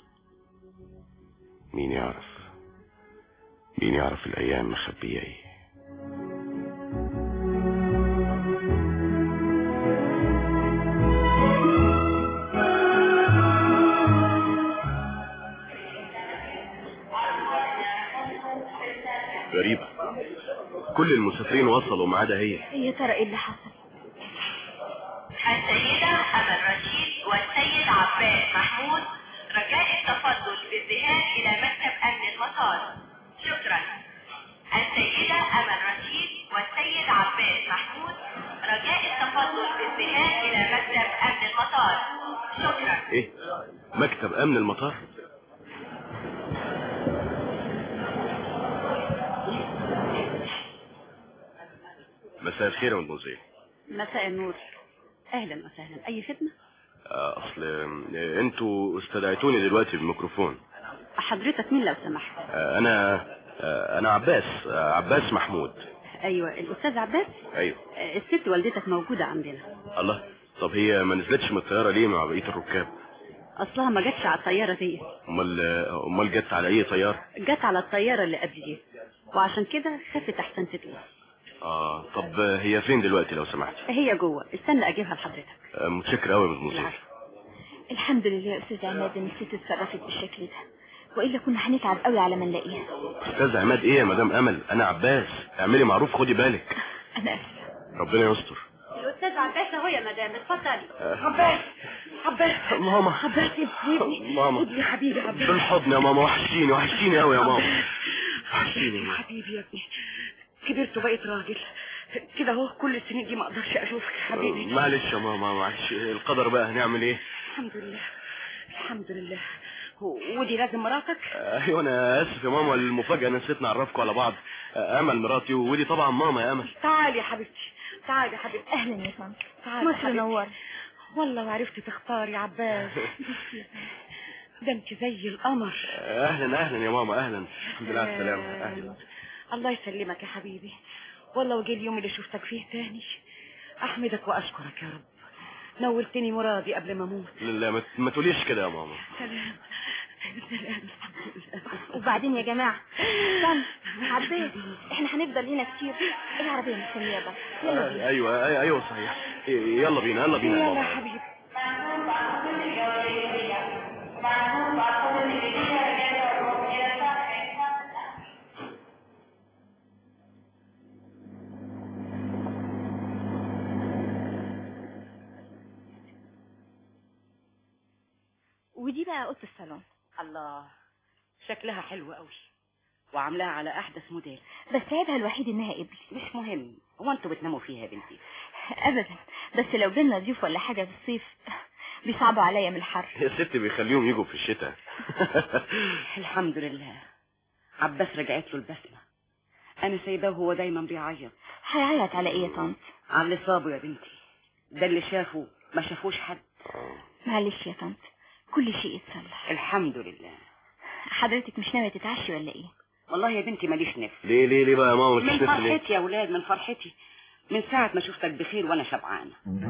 مين يعرف مين يعرف الايام مخبية ايه غريبة كل المسافرين وصلوا ما عدا هي يا ترى ايه اللي حصل السيدة أمل رشيد والسيد عباس محمود رجاء التفضل بالذهاب إلى مكتب أمن المطار شكرا السيدة أمل رشيد والسيد عباس محمود رجاء التفضل بالذهاب إلى مكتب أمن المطار شكرا ايه مكتب امن المطار مساء الخير يا مدموزيل مساء النور اهلا وسهلا اي خدمه آه، اصل آه، انتوا استدعيتوني دلوقتي بالميكروفون حضرتك مين لو سمحت آه، انا آه، انا عباس آه، عباس محمود ايوه الاستاذ عباس ايوه آه، الست والدتك موجوده عندنا الله طب هي ما نزلتش من الطياره ليه مع بقيه الركاب اصلها ما جاتش على الطياره دي امال آه، امال جت على اي طياره جت على الطياره اللي قبل دي وعشان كده خفت احسن تطلع اه طب آه، هي فين دلوقتي لو سمحت هي جوه استنى اجيبها لحضرتك آه، متشكر قوي يا مدموزيل الحمد لله يا استاذ عماد ان الست اتصرفت بالشكل ده والا كنا هنتعب قوي على ما نلاقيها استاذ عماد ايه يا مدام امل انا عباس اعملي معروف خدي بالك انا اسفه ربنا يستر الاستاذ عباس اهو يا مدام اتفضلي عباس عباس ماما عباس ابني ماما ابني حبيبي عباس بالحضن يا ماما وحشتيني وحشتيني قوي يا ماما وحشتيني يا ماما. حبيبي يا ابني كبرت وبقيت راجل كده اهو كل السنين دي ما اقدرش اشوفك يا حبيبي معلش يا ماما معلش القدر بقى هنعمل ايه الحمد لله الحمد لله هو- ودي لازم مراتك ايوه انا اسف يا ماما المفاجاه نسيت نعرفكم على بعض امل مراتي ودي طبعا ماما يا امل تعالي يا حبيبتي تعالي يا حبيبتي اهلا يا طنط تعالي يا مصر حبيبتي. نور والله ما عرفتي تختاري يا عباس ده انت زي القمر اهلا اهلا يا ماما اهلا الحمد لله على السلامه اهلا الله يسلمك يا حبيبي والله وجه اليوم اللي شفتك فيه تاني احمدك واشكرك يا رب نولتني مرادي قبل ما اموت لا لا ما- ما تقوليش كده يا ماما سلام سلام الحمد لله وبعدين يا جماعه استنى عباس احنا هنفضل هنا كتير العربيه مستنيه بقى يلا بينا آه، ايوه أي- ايوه صحيح يلا بينا يلا بينا يا يلا يا ماما حبيبي ودي بقى اوضه الصالون الله شكلها حلو قوي وعاملاها على احدث موديل بس عيبها الوحيد انها قبل مش مهم هو انتوا بتناموا فيها يا بنتي ابدا بس لو جالنا ضيوف ولا حاجه في الصيف بيصعبوا عليا من الحر يا ست بيخليهم يجوا في الشتاء الحمد لله عباس رجعت له البسمة انا سايباه وهو دايما بيعيط هيعيط على ايه يا طنط على اللي صابه يا بنتي ده اللي شافه ما شافوش حد معلش يا طنط كل شيء يتصلح الحمد لله حضرتك مش ناويه تتعشي ولا ايه والله يا بنتي ماليش نفس ليه ليه ليه بقى يا ماما مش من نفسي ليه فرحتي يا ولاد من فرحتي من ساعة ما شفتك بخير وانا شبعانة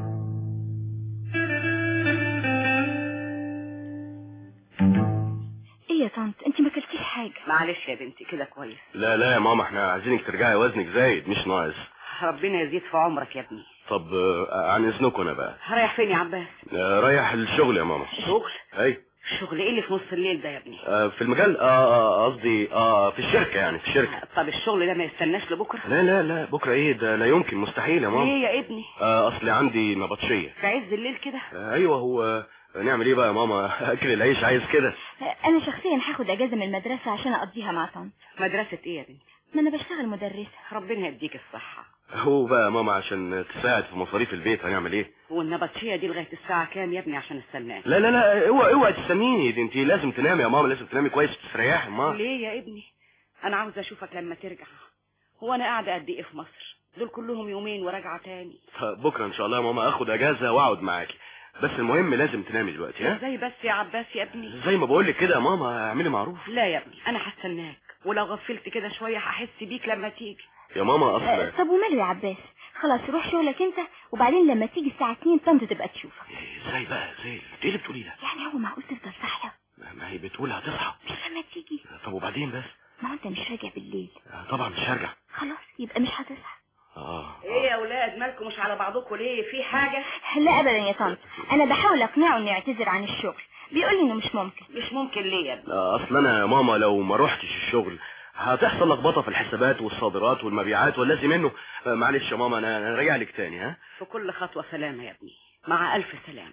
ايه يا طنط انت ما اكلتيش حاجه معلش يا بنتي كده كويس لا لا يا ماما احنا عايزينك ترجعي وزنك زايد مش ناقص ربنا يزيد في عمرك يا ابني طب آه، عن اذنكم انا بقى رايح فين يا عباس آه، رايح الشغل يا ماما شغل اي شغل ايه اللي في نص الليل ده يا ابني آه، في المجال اه آه، قصدي اه في الشركه يعني في الشركه طب الشغل ده ما يستناش لبكره لا لا لا بكره ايه ده لا يمكن مستحيل يا ماما ليه يا ابني آه اصلي عندي نبطشيه في عز الليل كده آه ايوه هو نعمل ايه بقى يا ماما اكل العيش عايز كده انا شخصيا هاخد اجازه من المدرسه عشان اقضيها مع طنط مدرسة ايه يا بنتي ما انا بشتغل مدرسه ربنا يديك الصحة هو بقى يا ماما عشان تساعد في مصاريف البيت هنعمل ايه والنبطشية دي لغاية الساعة كام يا ابني عشان السمان لا لا لا اوعى اوعى تستنيني دي انت لازم تنامي يا ماما لازم تنامي كويس وتستريحي ما ليه يا ابني انا عاوز اشوفك لما ترجع هو انا قاعدة قد ايه في مصر دول كلهم يومين وراجعة تاني بكره ان شاء الله يا ماما اخد اجازه واقعد معاكي بس المهم لازم تنامي دلوقتي ها ازاي بس يا عباس يا ابني زي ما بقول لك كده يا ماما اعملي معروف لا يا ابني انا هستناك ولو غفلت كده شويه هحس بيك لما تيجي يا ماما اصل طب وماله يا عباس خلاص روح شغلك انت وبعدين لما تيجي الساعة 2 طنط تبقى تشوفك ازاي بقى ازاي ايه اللي بتقوليه ده يعني هو معقول تفضل صاحية ما- ما هي بتقول هتصحى مش لما تيجي طب وبعدين بس ما هو انت مش راجع بالليل آه، طبعا مش هرجع خلاص يبقى مش هتصحى اه ايه يا اولاد مالكم مش على بعضكم ليه في حاجه لا ابدا يا طنط انا بحاول اقنعه انه يعتذر عن الشغل بيقول لي انه مش ممكن مش ممكن ليه يا ابني آه، اصل انا يا ماما لو ما روحتش الشغل هتحصل لخبطه في الحسابات والصادرات والمبيعات واللازم منه آه، معلش يا ماما انا أنا راجع لك تاني ها في كل خطوه سلامه يا ابني مع الف سلامه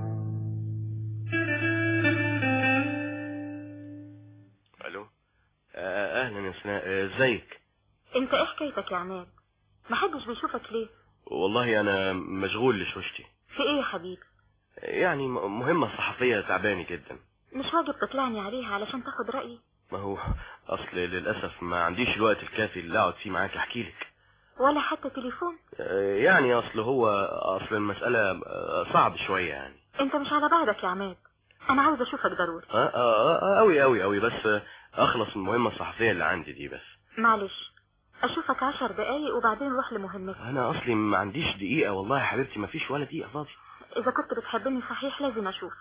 الو آه، اهلا يا سناء آه، ازيك انت ايه حكايتك يا عماد محدش بيشوفك ليه والله انا مشغول لشوشتي في ايه يا حبيبي يعني م- مهمه صحفيه تعباني جدا مش واجب تطلعني عليها علشان تاخد رأيي ما هو اصل للاسف ما عنديش الوقت الكافي اللي اقعد فيه معاك احكي لك ولا حتى تليفون آه، يعني اصل هو اصل المساله آه، صعب شويه يعني انت مش على بعضك يا عماد انا عاوز اشوفك ضروري اه اه اه قوي قوي قوي بس آه، اخلص من المهمه الصحفيه اللي عندي دي بس معلش اشوفك عشر دقايق وبعدين نروح لمهمتك انا اصلي ما عنديش دقيقه والله يا حبيبتي ما فيش ولا دقيقه فاضي اذا كنت بتحبني صحيح لازم اشوفك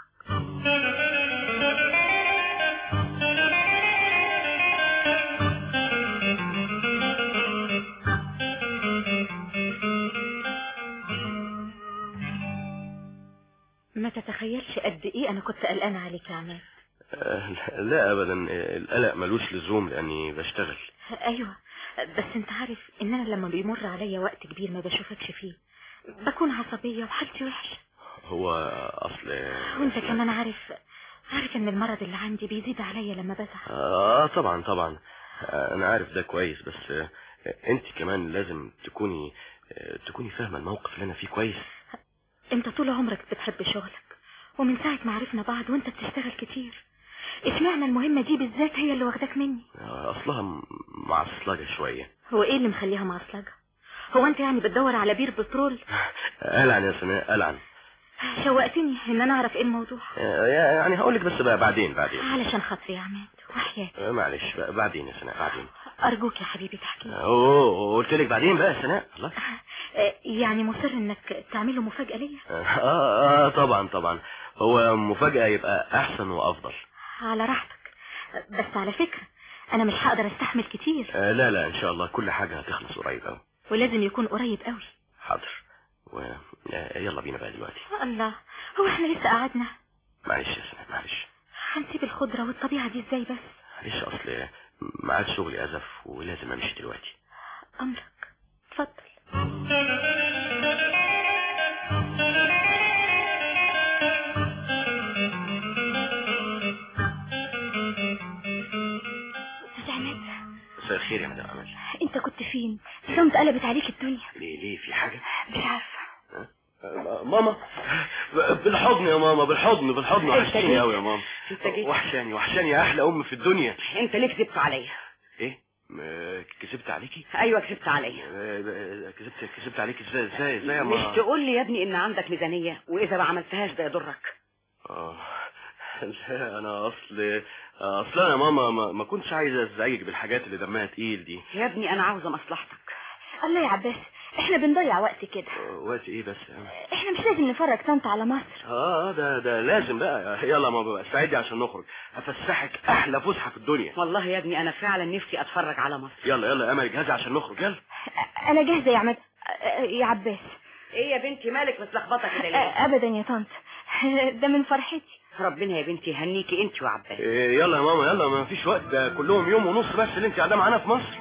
ما تتخيلش قد ايه انا كنت قلقانه عليك يا عماد آه، لا ابدا آه، القلق ملوش لزوم لاني بشتغل ايوه بس انت عارف ان انا لما بيمر عليا وقت كبير ما بشوفكش فيه بكون عصبيه وحالتي وحشه هو اصل وانت كمان عارف عارف ان المرض اللي عندي بيزيد عليا لما بزعل اه طبعا طبعا آه، انا عارف ده كويس بس آه، انت كمان لازم تكوني آه، تكوني فاهمه الموقف اللي انا فيه كويس انت طول عمرك بتحب شغلك ومن ساعة ما عرفنا بعض وانت بتشتغل كتير اشمعنى المهمة دي بالذات هي اللي واخداك مني آه، اصلها م- معصلجه شويه هو ايه اللي مخليها معصلجة هو انت يعني بتدور على بير بترول العن يا سناء العن شوقتني ان انا اعرف ايه الموضوع آه، يعني هقول لك بس بقى بعدين بعدين علشان خاطري يا عماد وحياتي آه، معلش بقى بعدين يا سناء بعدين ارجوك يا حبيبي تحكي لي. اوه قلت لك بعدين بقى يا سناء الله آه، يعني مصر انك تعمله مفاجأة ليا اه اه طبعا طبعا هو مفاجأة يبقى احسن وافضل على راحتك بس على فكرة انا مش هقدر استحمل كتير آه لا لا ان شاء الله كل حاجة هتخلص قريب قوي ولازم يكون قريب قوي حاضر و... آه، يلا بينا بقى دلوقتي الله هو احنا لسه قعدنا معلش يا سناء معلش هنسيب الخضرة والطبيعة دي ازاي بس معلش اصل ميعاد شغلي ازف ولازم امشي دلوقتي امرك اتفضل استاذ عماد مساء الخير يا مدام امل انت كنت فين صمت قلبت عليك الدنيا ليه ليه في حاجة مش عارفة آه، ماما بالحضن يا ماما بالحضن بالحضن أنت وحشتني جيت. قوي يا ماما انت جيت. وحشاني وحشاني يا احلى ام في الدنيا انت ليه كذبت عليا ايه م- كذبت عليكي ايوه كذبت عليا آه، كذبت كذبت عليك ازاي ازاي ازاي يا مش ماما تقول لي يا ابني ان عندك ميزانيه واذا ما عملتهاش ده يضرك اه لا انا اصل اصل انا يا ماما ما, ما كنتش عايز ازعجك بالحاجات اللي دمها تقيل دي يا ابني انا عاوزه مصلحتك الله يا عباس احنا بنضيع وقت كده آه، وقت ايه بس احنا مش لازم نفرج طنط على مصر اه ده ده لازم بقى يلا يا ماما بقى استعدي عشان نخرج هفسحك احلى فسحه في الدنيا والله يا ابني انا فعلا نفسي اتفرج على مصر يلا يلا يا امل جهزي عشان نخرج يلا انا جاهزة يا عماد يا عباس ايه يا بنتي مالك متلخبطه كده ليه ابدا يا طنط ده من فرحتي ربنا يا بنتي يهنيكي انت وعباس إيه يلا يا ماما يلا ما فيش وقت ده كلهم يوم ونص بس اللي انت قاعده معانا في مصر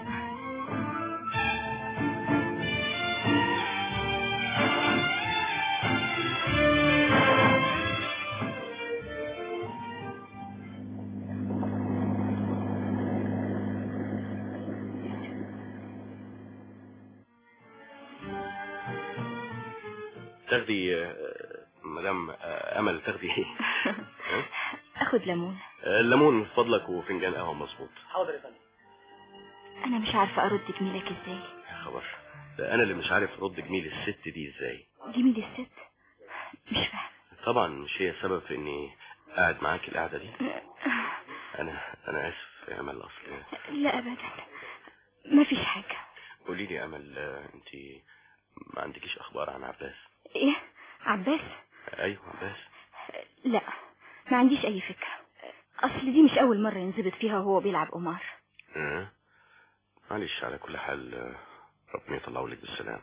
تاخدي آه، مدام آه، امل تاخدي ايه اخد ليمون آه، ليمون من فضلك وفنجان قهوه مظبوط حاضر يا فندم انا مش عارفة ارد جميلك ازاي يا خبر ده انا اللي مش عارف ارد جميل الست دي ازاي جميل الست مش فاهم طبعا مش هي سبب في اني قاعد معاك القعده دي انا انا اسف يا امل اصل لا ابدا ما فيش حاجة قولي لي يا امل آه، انت ما عندكيش اخبار عن عباس ايه عباس ايوه عباس لا ما عنديش اي فكرة اصل دي مش اول مرة ينزبط فيها وهو بيلعب قمار آه. معلش على كل حال آه، ربنا يطلعه لك بالسلامه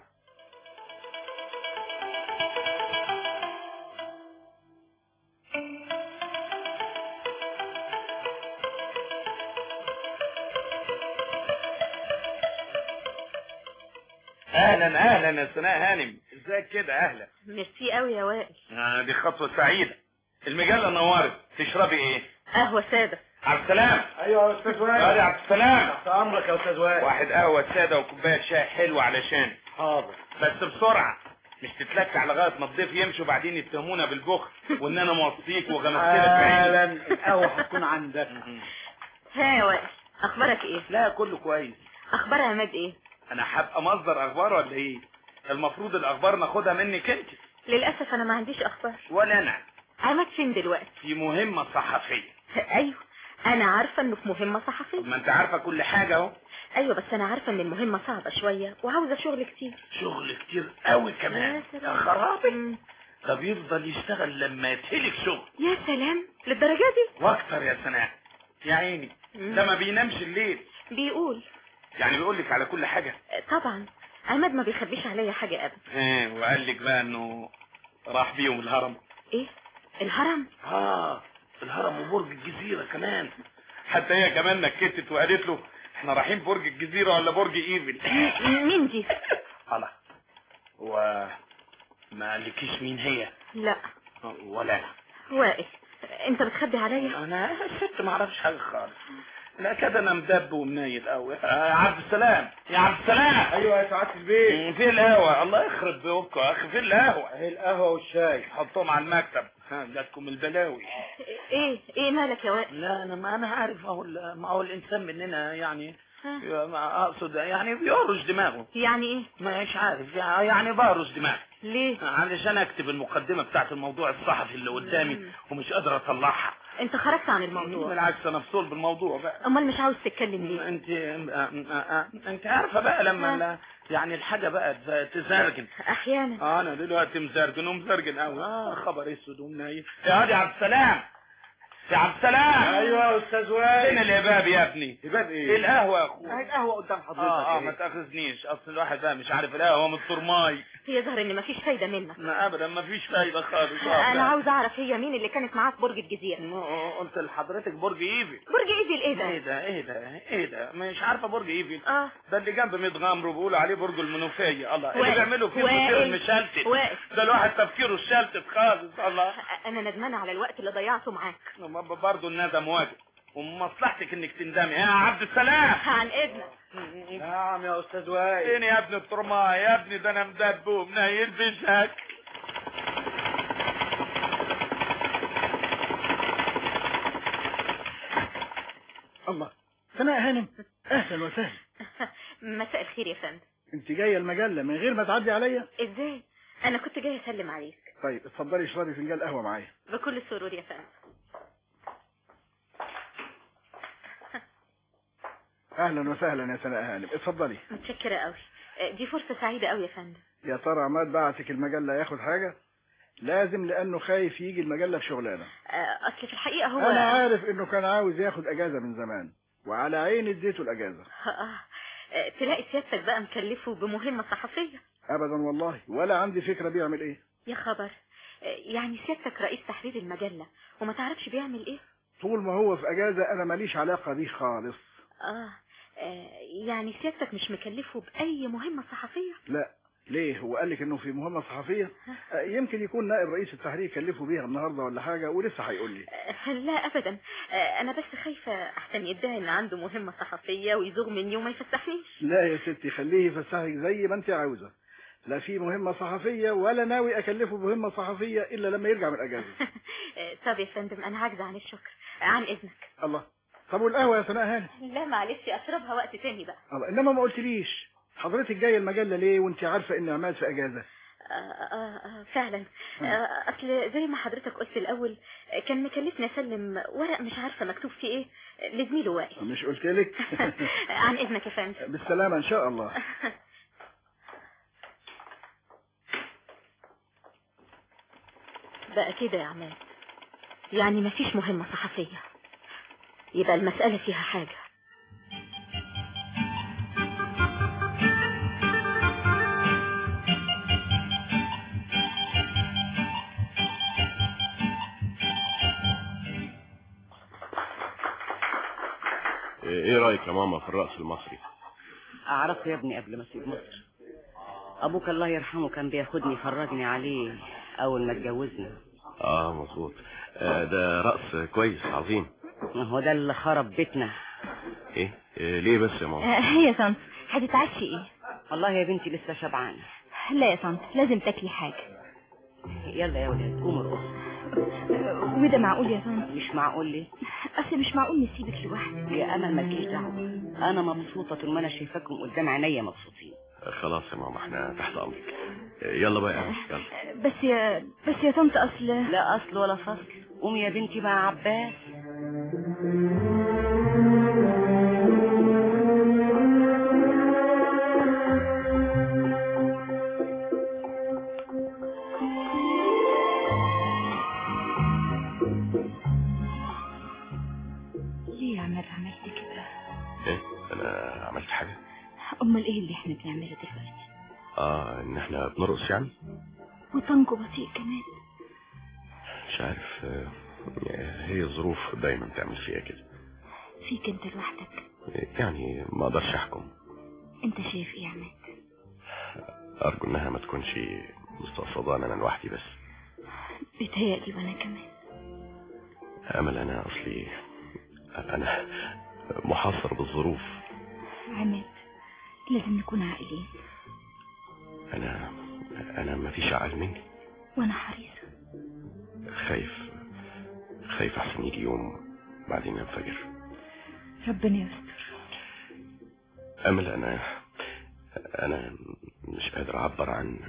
اهلا اهلا يا سناء هانم ازيك كده اهلا ميرسي قوي يا وائل آه دي خطوه سعيده المجله نورت تشربي ايه قهوة سادة عبد السلام ايوه يا استاذ وائل يا عبد السلام تحت امرك يا استاذ وائل واحد قهوه ساده وكوبايه شاي حلوه علشان حاضر بس بسرعه مش تتلكع لغايه ما الضيف يمشي وبعدين يتهمونا بالبخل وان انا موصيك وغمستلك في حالا عيني القهوه هتكون عندك ها يا وائل اخبارك ايه لا كله كويس اخبار عماد ايه انا هبقى مصدر اخبار ولا ايه المفروض الاخبار ناخدها منك انت للاسف انا ما عنديش اخبار ولا انا عماد فين دلوقتي في مهمه صحفيه ايوه انا عارفه انه في مهمه صحفيه ما انت عارفه كل حاجه اهو ايوه بس انا عارفه ان المهمه صعبه شويه وعاوزه شغل كتير شغل كتير قوي كمان يا يا سلام. خرابي ده بيفضل يشتغل لما يتهلك شغل يا سلام للدرجه دي واكتر يا سناء يا عيني ده ما بينامش الليل بيقول يعني بيقول لك على كل حاجه طبعا عماد ما بيخبيش عليا حاجه ابدا ايه وقال لك بقى انه راح بيهم الهرم ايه الهرم اه الهرم وبرج الجزيره كمان حتى هي كمان نكتت وقالت له احنا رايحين برج الجزيره ولا برج ايفل مين دي الله و ما قالكيش مين هي لا ولا انا وائل انت بتخبي عليا انا ست ما اعرفش حاجه خالص لا كده انا مدب ومنيل قوي آه عبد السلام يا عبد السلام ايوه يا سعاده البيت فين القهوه الله يخرب بيوتكم يا اخي فين القهوه اهي القهوه والشاي حطهم على المكتب ها جاتكم البلاوي ايه ايه مالك يا وائل لا انا ما انا عارف اهو ال- ما هو الانسان مننا يعني ها؟ ما اقصد يعني بيهرش دماغه يعني ايه مش عارف يعني بهرش دماغي ليه علشان اكتب المقدمه بتاعت الموضوع الصحفي اللي قدامي ومش قادر اطلعها انت خرجت عن الموضوع بالعكس انا مفصول بالموضوع بقى امال مش عاوز تتكلم ليه انت انت عارفه بقى لما لا- يعني الحاجه بقى تزرجن احيانا اه انا دلوقتي مزرجن ومزرجن قوي اه خبر اسود ومنيل يا هادي عبد السلام يا عبد السلام ايوه يا استاذ وائل فين الاباب يا ابني يبقى ايه القهوه يا اخويا اهي القهوه قدام حضرتك اه اه اهي. ما تاخذنيش اصل الواحد بقى مش عارف القهوه من الطرماي يظهر ان مفيش فايده منك ما ابدا ما فيش فايده خالص انا عاوز اعرف هي مين اللي كانت معاك برج الجزيره قلت لحضرتك برج ايفل برج ايفل ايه ايه ده ده ايه ده ايه ده مش عارفه برج ايفل اه ده اللي جنب ميت غمر وبيقولوا عليه برج المنوفيه الله اللي وائل، بيعملوا فيه وائل، المدير المشلتت وائل. ده الواحد تفكيره الشلتت خالص الله انا ندمانه على الوقت اللي ضيعته معاك برضه الندم واجب ومن مصلحتك انك تندمي يا عبد السلام عن اذنك نعم يا استاذ وائل فين يا ابن الطرماي يا ابني ده انا مدب ومنيل بشك الله سناء هانم اهلا وسهلا مساء الخير يا فندم انت جايه المجله من غير ما تعدي عليا ازاي انا كنت جاي اسلم عليك طيب اتفضلي اشربي فنجان قهوه معايا بكل سرور يا فندم اهلا وسهلا يا سناء هانم اتفضلي متشكره قوي دي فرصه سعيده قوي يا فندم يا ترى عماد بعتك المجله ياخد حاجه لازم لانه خايف يجي المجله في شغلانه آه، اصل في الحقيقه هو انا عارف انه كان عاوز ياخد اجازه من زمان وعلى عيني اديته الاجازه آه، آه، تلاقي سيادتك بقى مكلفه بمهمه صحفيه ابدا والله ولا عندي فكره بيعمل ايه يا خبر آه، يعني سيادتك رئيس تحرير المجله وما تعرفش بيعمل ايه طول ما هو في اجازه انا ماليش علاقه بيه خالص اه آه، يعني سيادتك مش مكلفه باي مهمه صحفيه لا ليه هو قال لك انه في مهمه صحفيه آه، يمكن يكون نائب رئيس التحرير كلفه بيها النهارده ولا حاجه ولسه هيقول لي آه، لا ابدا آه، انا بس خايفه احسن يدعي ان عنده مهمه صحفيه ويزوغ مني وما يفسحنيش لا يا ستي خليه يفسحك زي ما انت عاوزه لا في مهمه صحفيه ولا ناوي اكلفه بمهمه صحفيه الا لما يرجع من الاجازه آه، طب يا فندم انا عاجزه عن الشكر عن اذنك الله طب والقهوه يا سناء هانم لا معلش اشربها وقت تاني بقى الله انما ما قلتليش حضرتك جايه المجله ليه وانت عارفه ان عماد في اجازه آه، آه، فعلا آه، اصل زي ما حضرتك قلت الاول آه، كان مكلفني اسلم ورق مش عارفه مكتوب فيه ايه آه، لزميله وائل مش قلت لك عن اذنك يا فندم بالسلامة ان شاء الله بقى كده يا عماد يعني مفيش مهمة صحفية يبقى المسألة فيها حاجة ايه رايك يا ماما في الرقص المصري اعرفه يا ابني قبل ما اسيب مصر ابوك الله يرحمه كان بياخدني يفرجني عليه اول ما اتجوزنا اه مظبوط آه ده رقص كويس عظيم هو ده اللي خرب بيتنا ايه, إيه ليه بس يا ماما هي يا طنط هتتعشي ايه والله يا بنتي لسه شبعانه لا يا طنط لازم تاكلي حاجه يلا يا ولاد قوموا ارقصوا وده معقول يا طنط مش معقول ليه اصل مش معقول نسيبك لوحدك يا امل مالكيش دعوه انا مبسوطه طول ما انا شايفاكم قدام عينيا مبسوطين خلاص يا ماما احنا تحت امرك يلا بقى يا أمل، يلا بس يا بس يا طنط اصل لا اصل ولا فصل قومي يا بنتي مع عباس ليه يا عماد عملت كده ايه انا عملت حاجه امال ايه اللي احنا بنعمله دلوقتي اه ان احنا بنرقص يعني وطنجو بطيء كمان مش عارف آه، هي الظروف دايما تعمل فيها كده فيك انت لوحدك يعني ما اقدرش احكم انت شايف ايه يا عماد ارجو انها ما تكونش مستقصداني انا لوحدي بس بيتهيألي وانا كمان امل انا اصلي انا محاصر بالظروف عماد لازم نكون عاقلين انا انا ما فيش عقل مني وانا حريصة خايف خايف احسن يجي يوم بعدين انفجر ربنا يستر امل انا انا مش قادر اعبر عن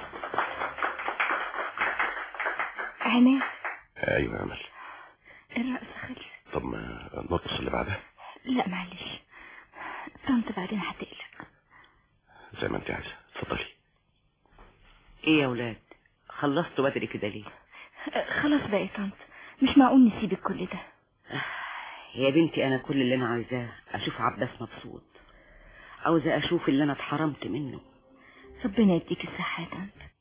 عماد ايوه يا امل الرقص خلص طب ما نرقص اللي بعدها لا معلش طنط بعدين هتقلق زي ما انت عايزه اتفضلي ايه يا ولاد خلصتوا بدري كده ليه أه، خلاص بقى يا طنط مش معقول نسيبك كل ده يا بنتي انا كل اللي انا عايزاه اشوف عباس مبسوط عاوزه اشوف اللي انا اتحرمت منه ربنا يديك الصحة يا طنط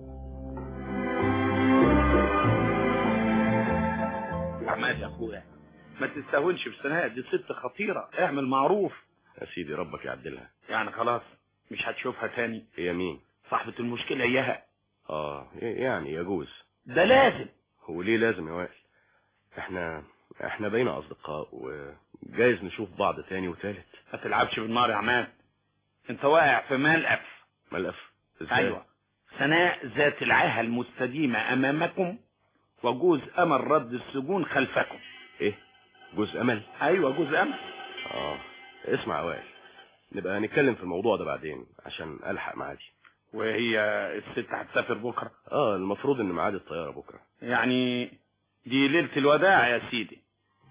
عماد يا اخويا ما تستهونش بسناء دي ست خطيرة اعمل معروف يا سيدي ربك يعدلها يعني خلاص مش هتشوفها تاني هي مين صاحبة المشكلة اياها اه يعني يجوز ده لازم هو ليه لازم يا وائل احنا احنا بقينا اصدقاء وجايز نشوف بعض تاني وتالت ما تلعبش بالنار يا عماد انت واقع في ملقف ملقف ازاي ايوه سناء ذات العاهة المستديمة امامكم وجوز امل رد السجون خلفكم ايه جوز امل ايوه جوز امل اه اسمع يا وائل نبقى نتكلم في الموضوع ده بعدين عشان الحق معادي وهي الست هتسافر بكرة اه المفروض ان ميعاد الطيارة بكرة يعني دي ليلة الوداع يا سيدي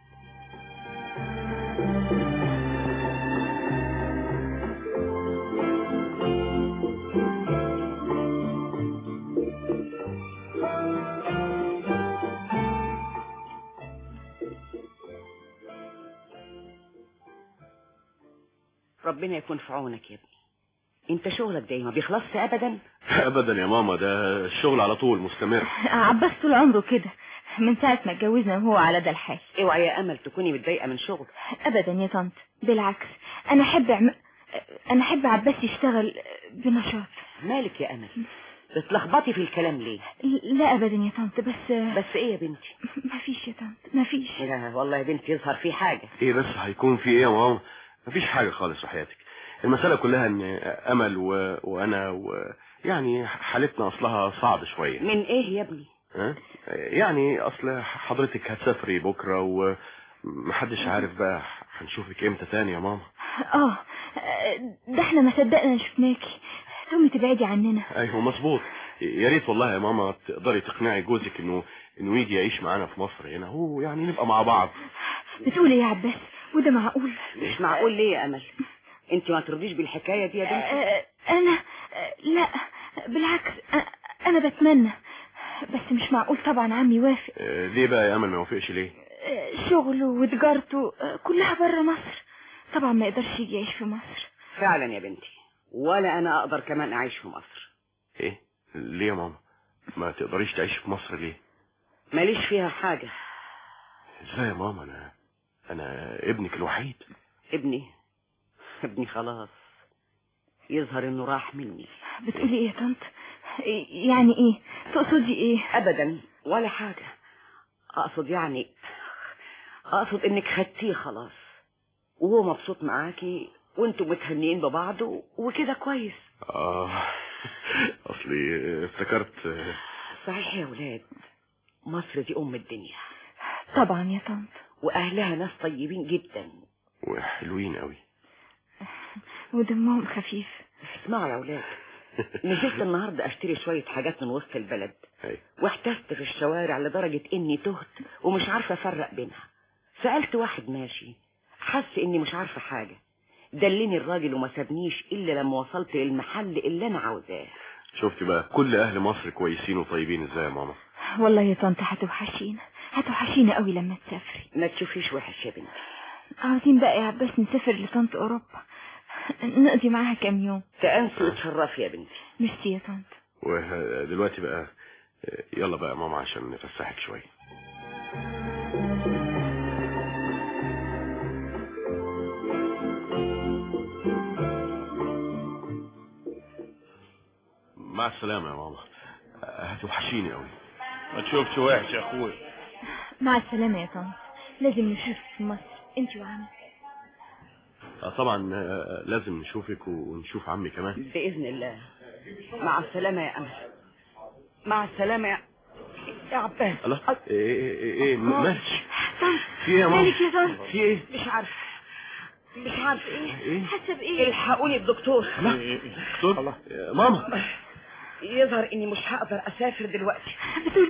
ربنا يكون في عونك يا ابني انت شغلك ده ما بيخلصش ابدا ابدا يا ماما ده الشغل على طول مستمر عباس طول عمره كده من ساعة ما اتجوزنا وهو على ده الحال اوعي يا امل تكوني متضايقه من شغل ابدا يا طنط بالعكس انا احب أعم... انا احب عباس يشتغل بنشاط مالك يا امل بتلخبطي في الكلام ليه لا ابدا يا طنط بس بس ايه يا بنتي ما فيش يا طنط ما فيش لا والله يا بنتي يظهر في حاجه ايه بس هيكون في ايه يا ماما مفيش حاجة خالص في حياتك المسألة كلها ان امل و... وانا و... يعني حالتنا اصلها صعب شوية من ايه يا ابني ها؟ يعني اصل حضرتك هتسافري بكرة ومحدش عارف بقى هنشوفك امتى تاني يا ماما اه ده احنا ما صدقنا شفناكي ثم تبعدي عننا ايوه مظبوط يا ريت والله يا ماما تقدري تقنعي جوزك انه انه يجي يعيش معانا في مصر هنا هو يعني نبقى مع بعض بتقول ايه يا عباس وده معقول مش معقول ليه يا امل انت ما ترضيش بالحكايه دي يا بنتي آه، انا آه، لا بالعكس آه، انا بتمنى بس مش معقول طبعا عمي يوافق آه، ليه بقى يا امل ما يوافقش ليه آه، شغله وتجارته آه، كلها بره مصر طبعا ما يقدرش يجي يعيش في مصر فعلا يا بنتي ولا انا اقدر كمان اعيش في مصر ايه ليه يا ماما ما تقدريش تعيش في مصر ليه ماليش فيها حاجه ازاي يا ماما انا انا ابنك الوحيد ابني ابني خلاص يظهر انه راح مني بتقولي ايه يا طنط يعني ايه تقصدي ايه ابدا ولا حاجه اقصد يعني اقصد انك خدتيه خلاص وهو مبسوط معاكي وانتوا متهنيين ببعض و- وكده كويس اه اصلي افتكرت آه، صحيح يا ولاد مصر دي ام الدنيا طبعا يا طنط واهلها ناس طيبين جدا وحلوين قوي ودمهم خفيف اسمعوا يا ولاد نزلت النهارده اشتري شويه حاجات من وسط البلد أي. واحتست في الشوارع لدرجه اني تهت ومش عارفه افرق بينها سالت واحد ماشي حس اني مش عارفه حاجه دلني الراجل وما سابنيش الا لما وصلت للمحل اللي انا عاوزاه شفتي بقى كل اهل مصر كويسين وطيبين ازاي يا ماما والله يا طنط هتوحشينا هتوحشينا قوي لما تسافري ما تشوفيش وحش يا بنتي عاوزين بقى يا عباس نسافر لطنط اوروبا نقضي معاها كام يوم تأنسي وتشرفي يا بنتي ميرسي يا طنط ودلوقتي بقى آه، يلا بقى يا ماما عشان نفسحك شويه مع السلامة يا ماما آه، هتوحشيني قوي ما تشوفش وحش يا اخويا مع السلامة يا طنط لازم نشوفك في مصر انت وعمي آه، طبعا آه، لازم نشوفك ونشوف عمي كمان باذن الله مع السلامه يا امل مع السلامه يا يا عباس الله ايه ايه ايه, إيه آه. مالك طنط في ايه يا ماما مالك يا طنط في ايه مش عارفه مش عارفه ايه ايه حاسه بايه الحقوني الدكتور دكتور الله ماما يظهر اني مش هقدر اسافر دلوقتي بتقولي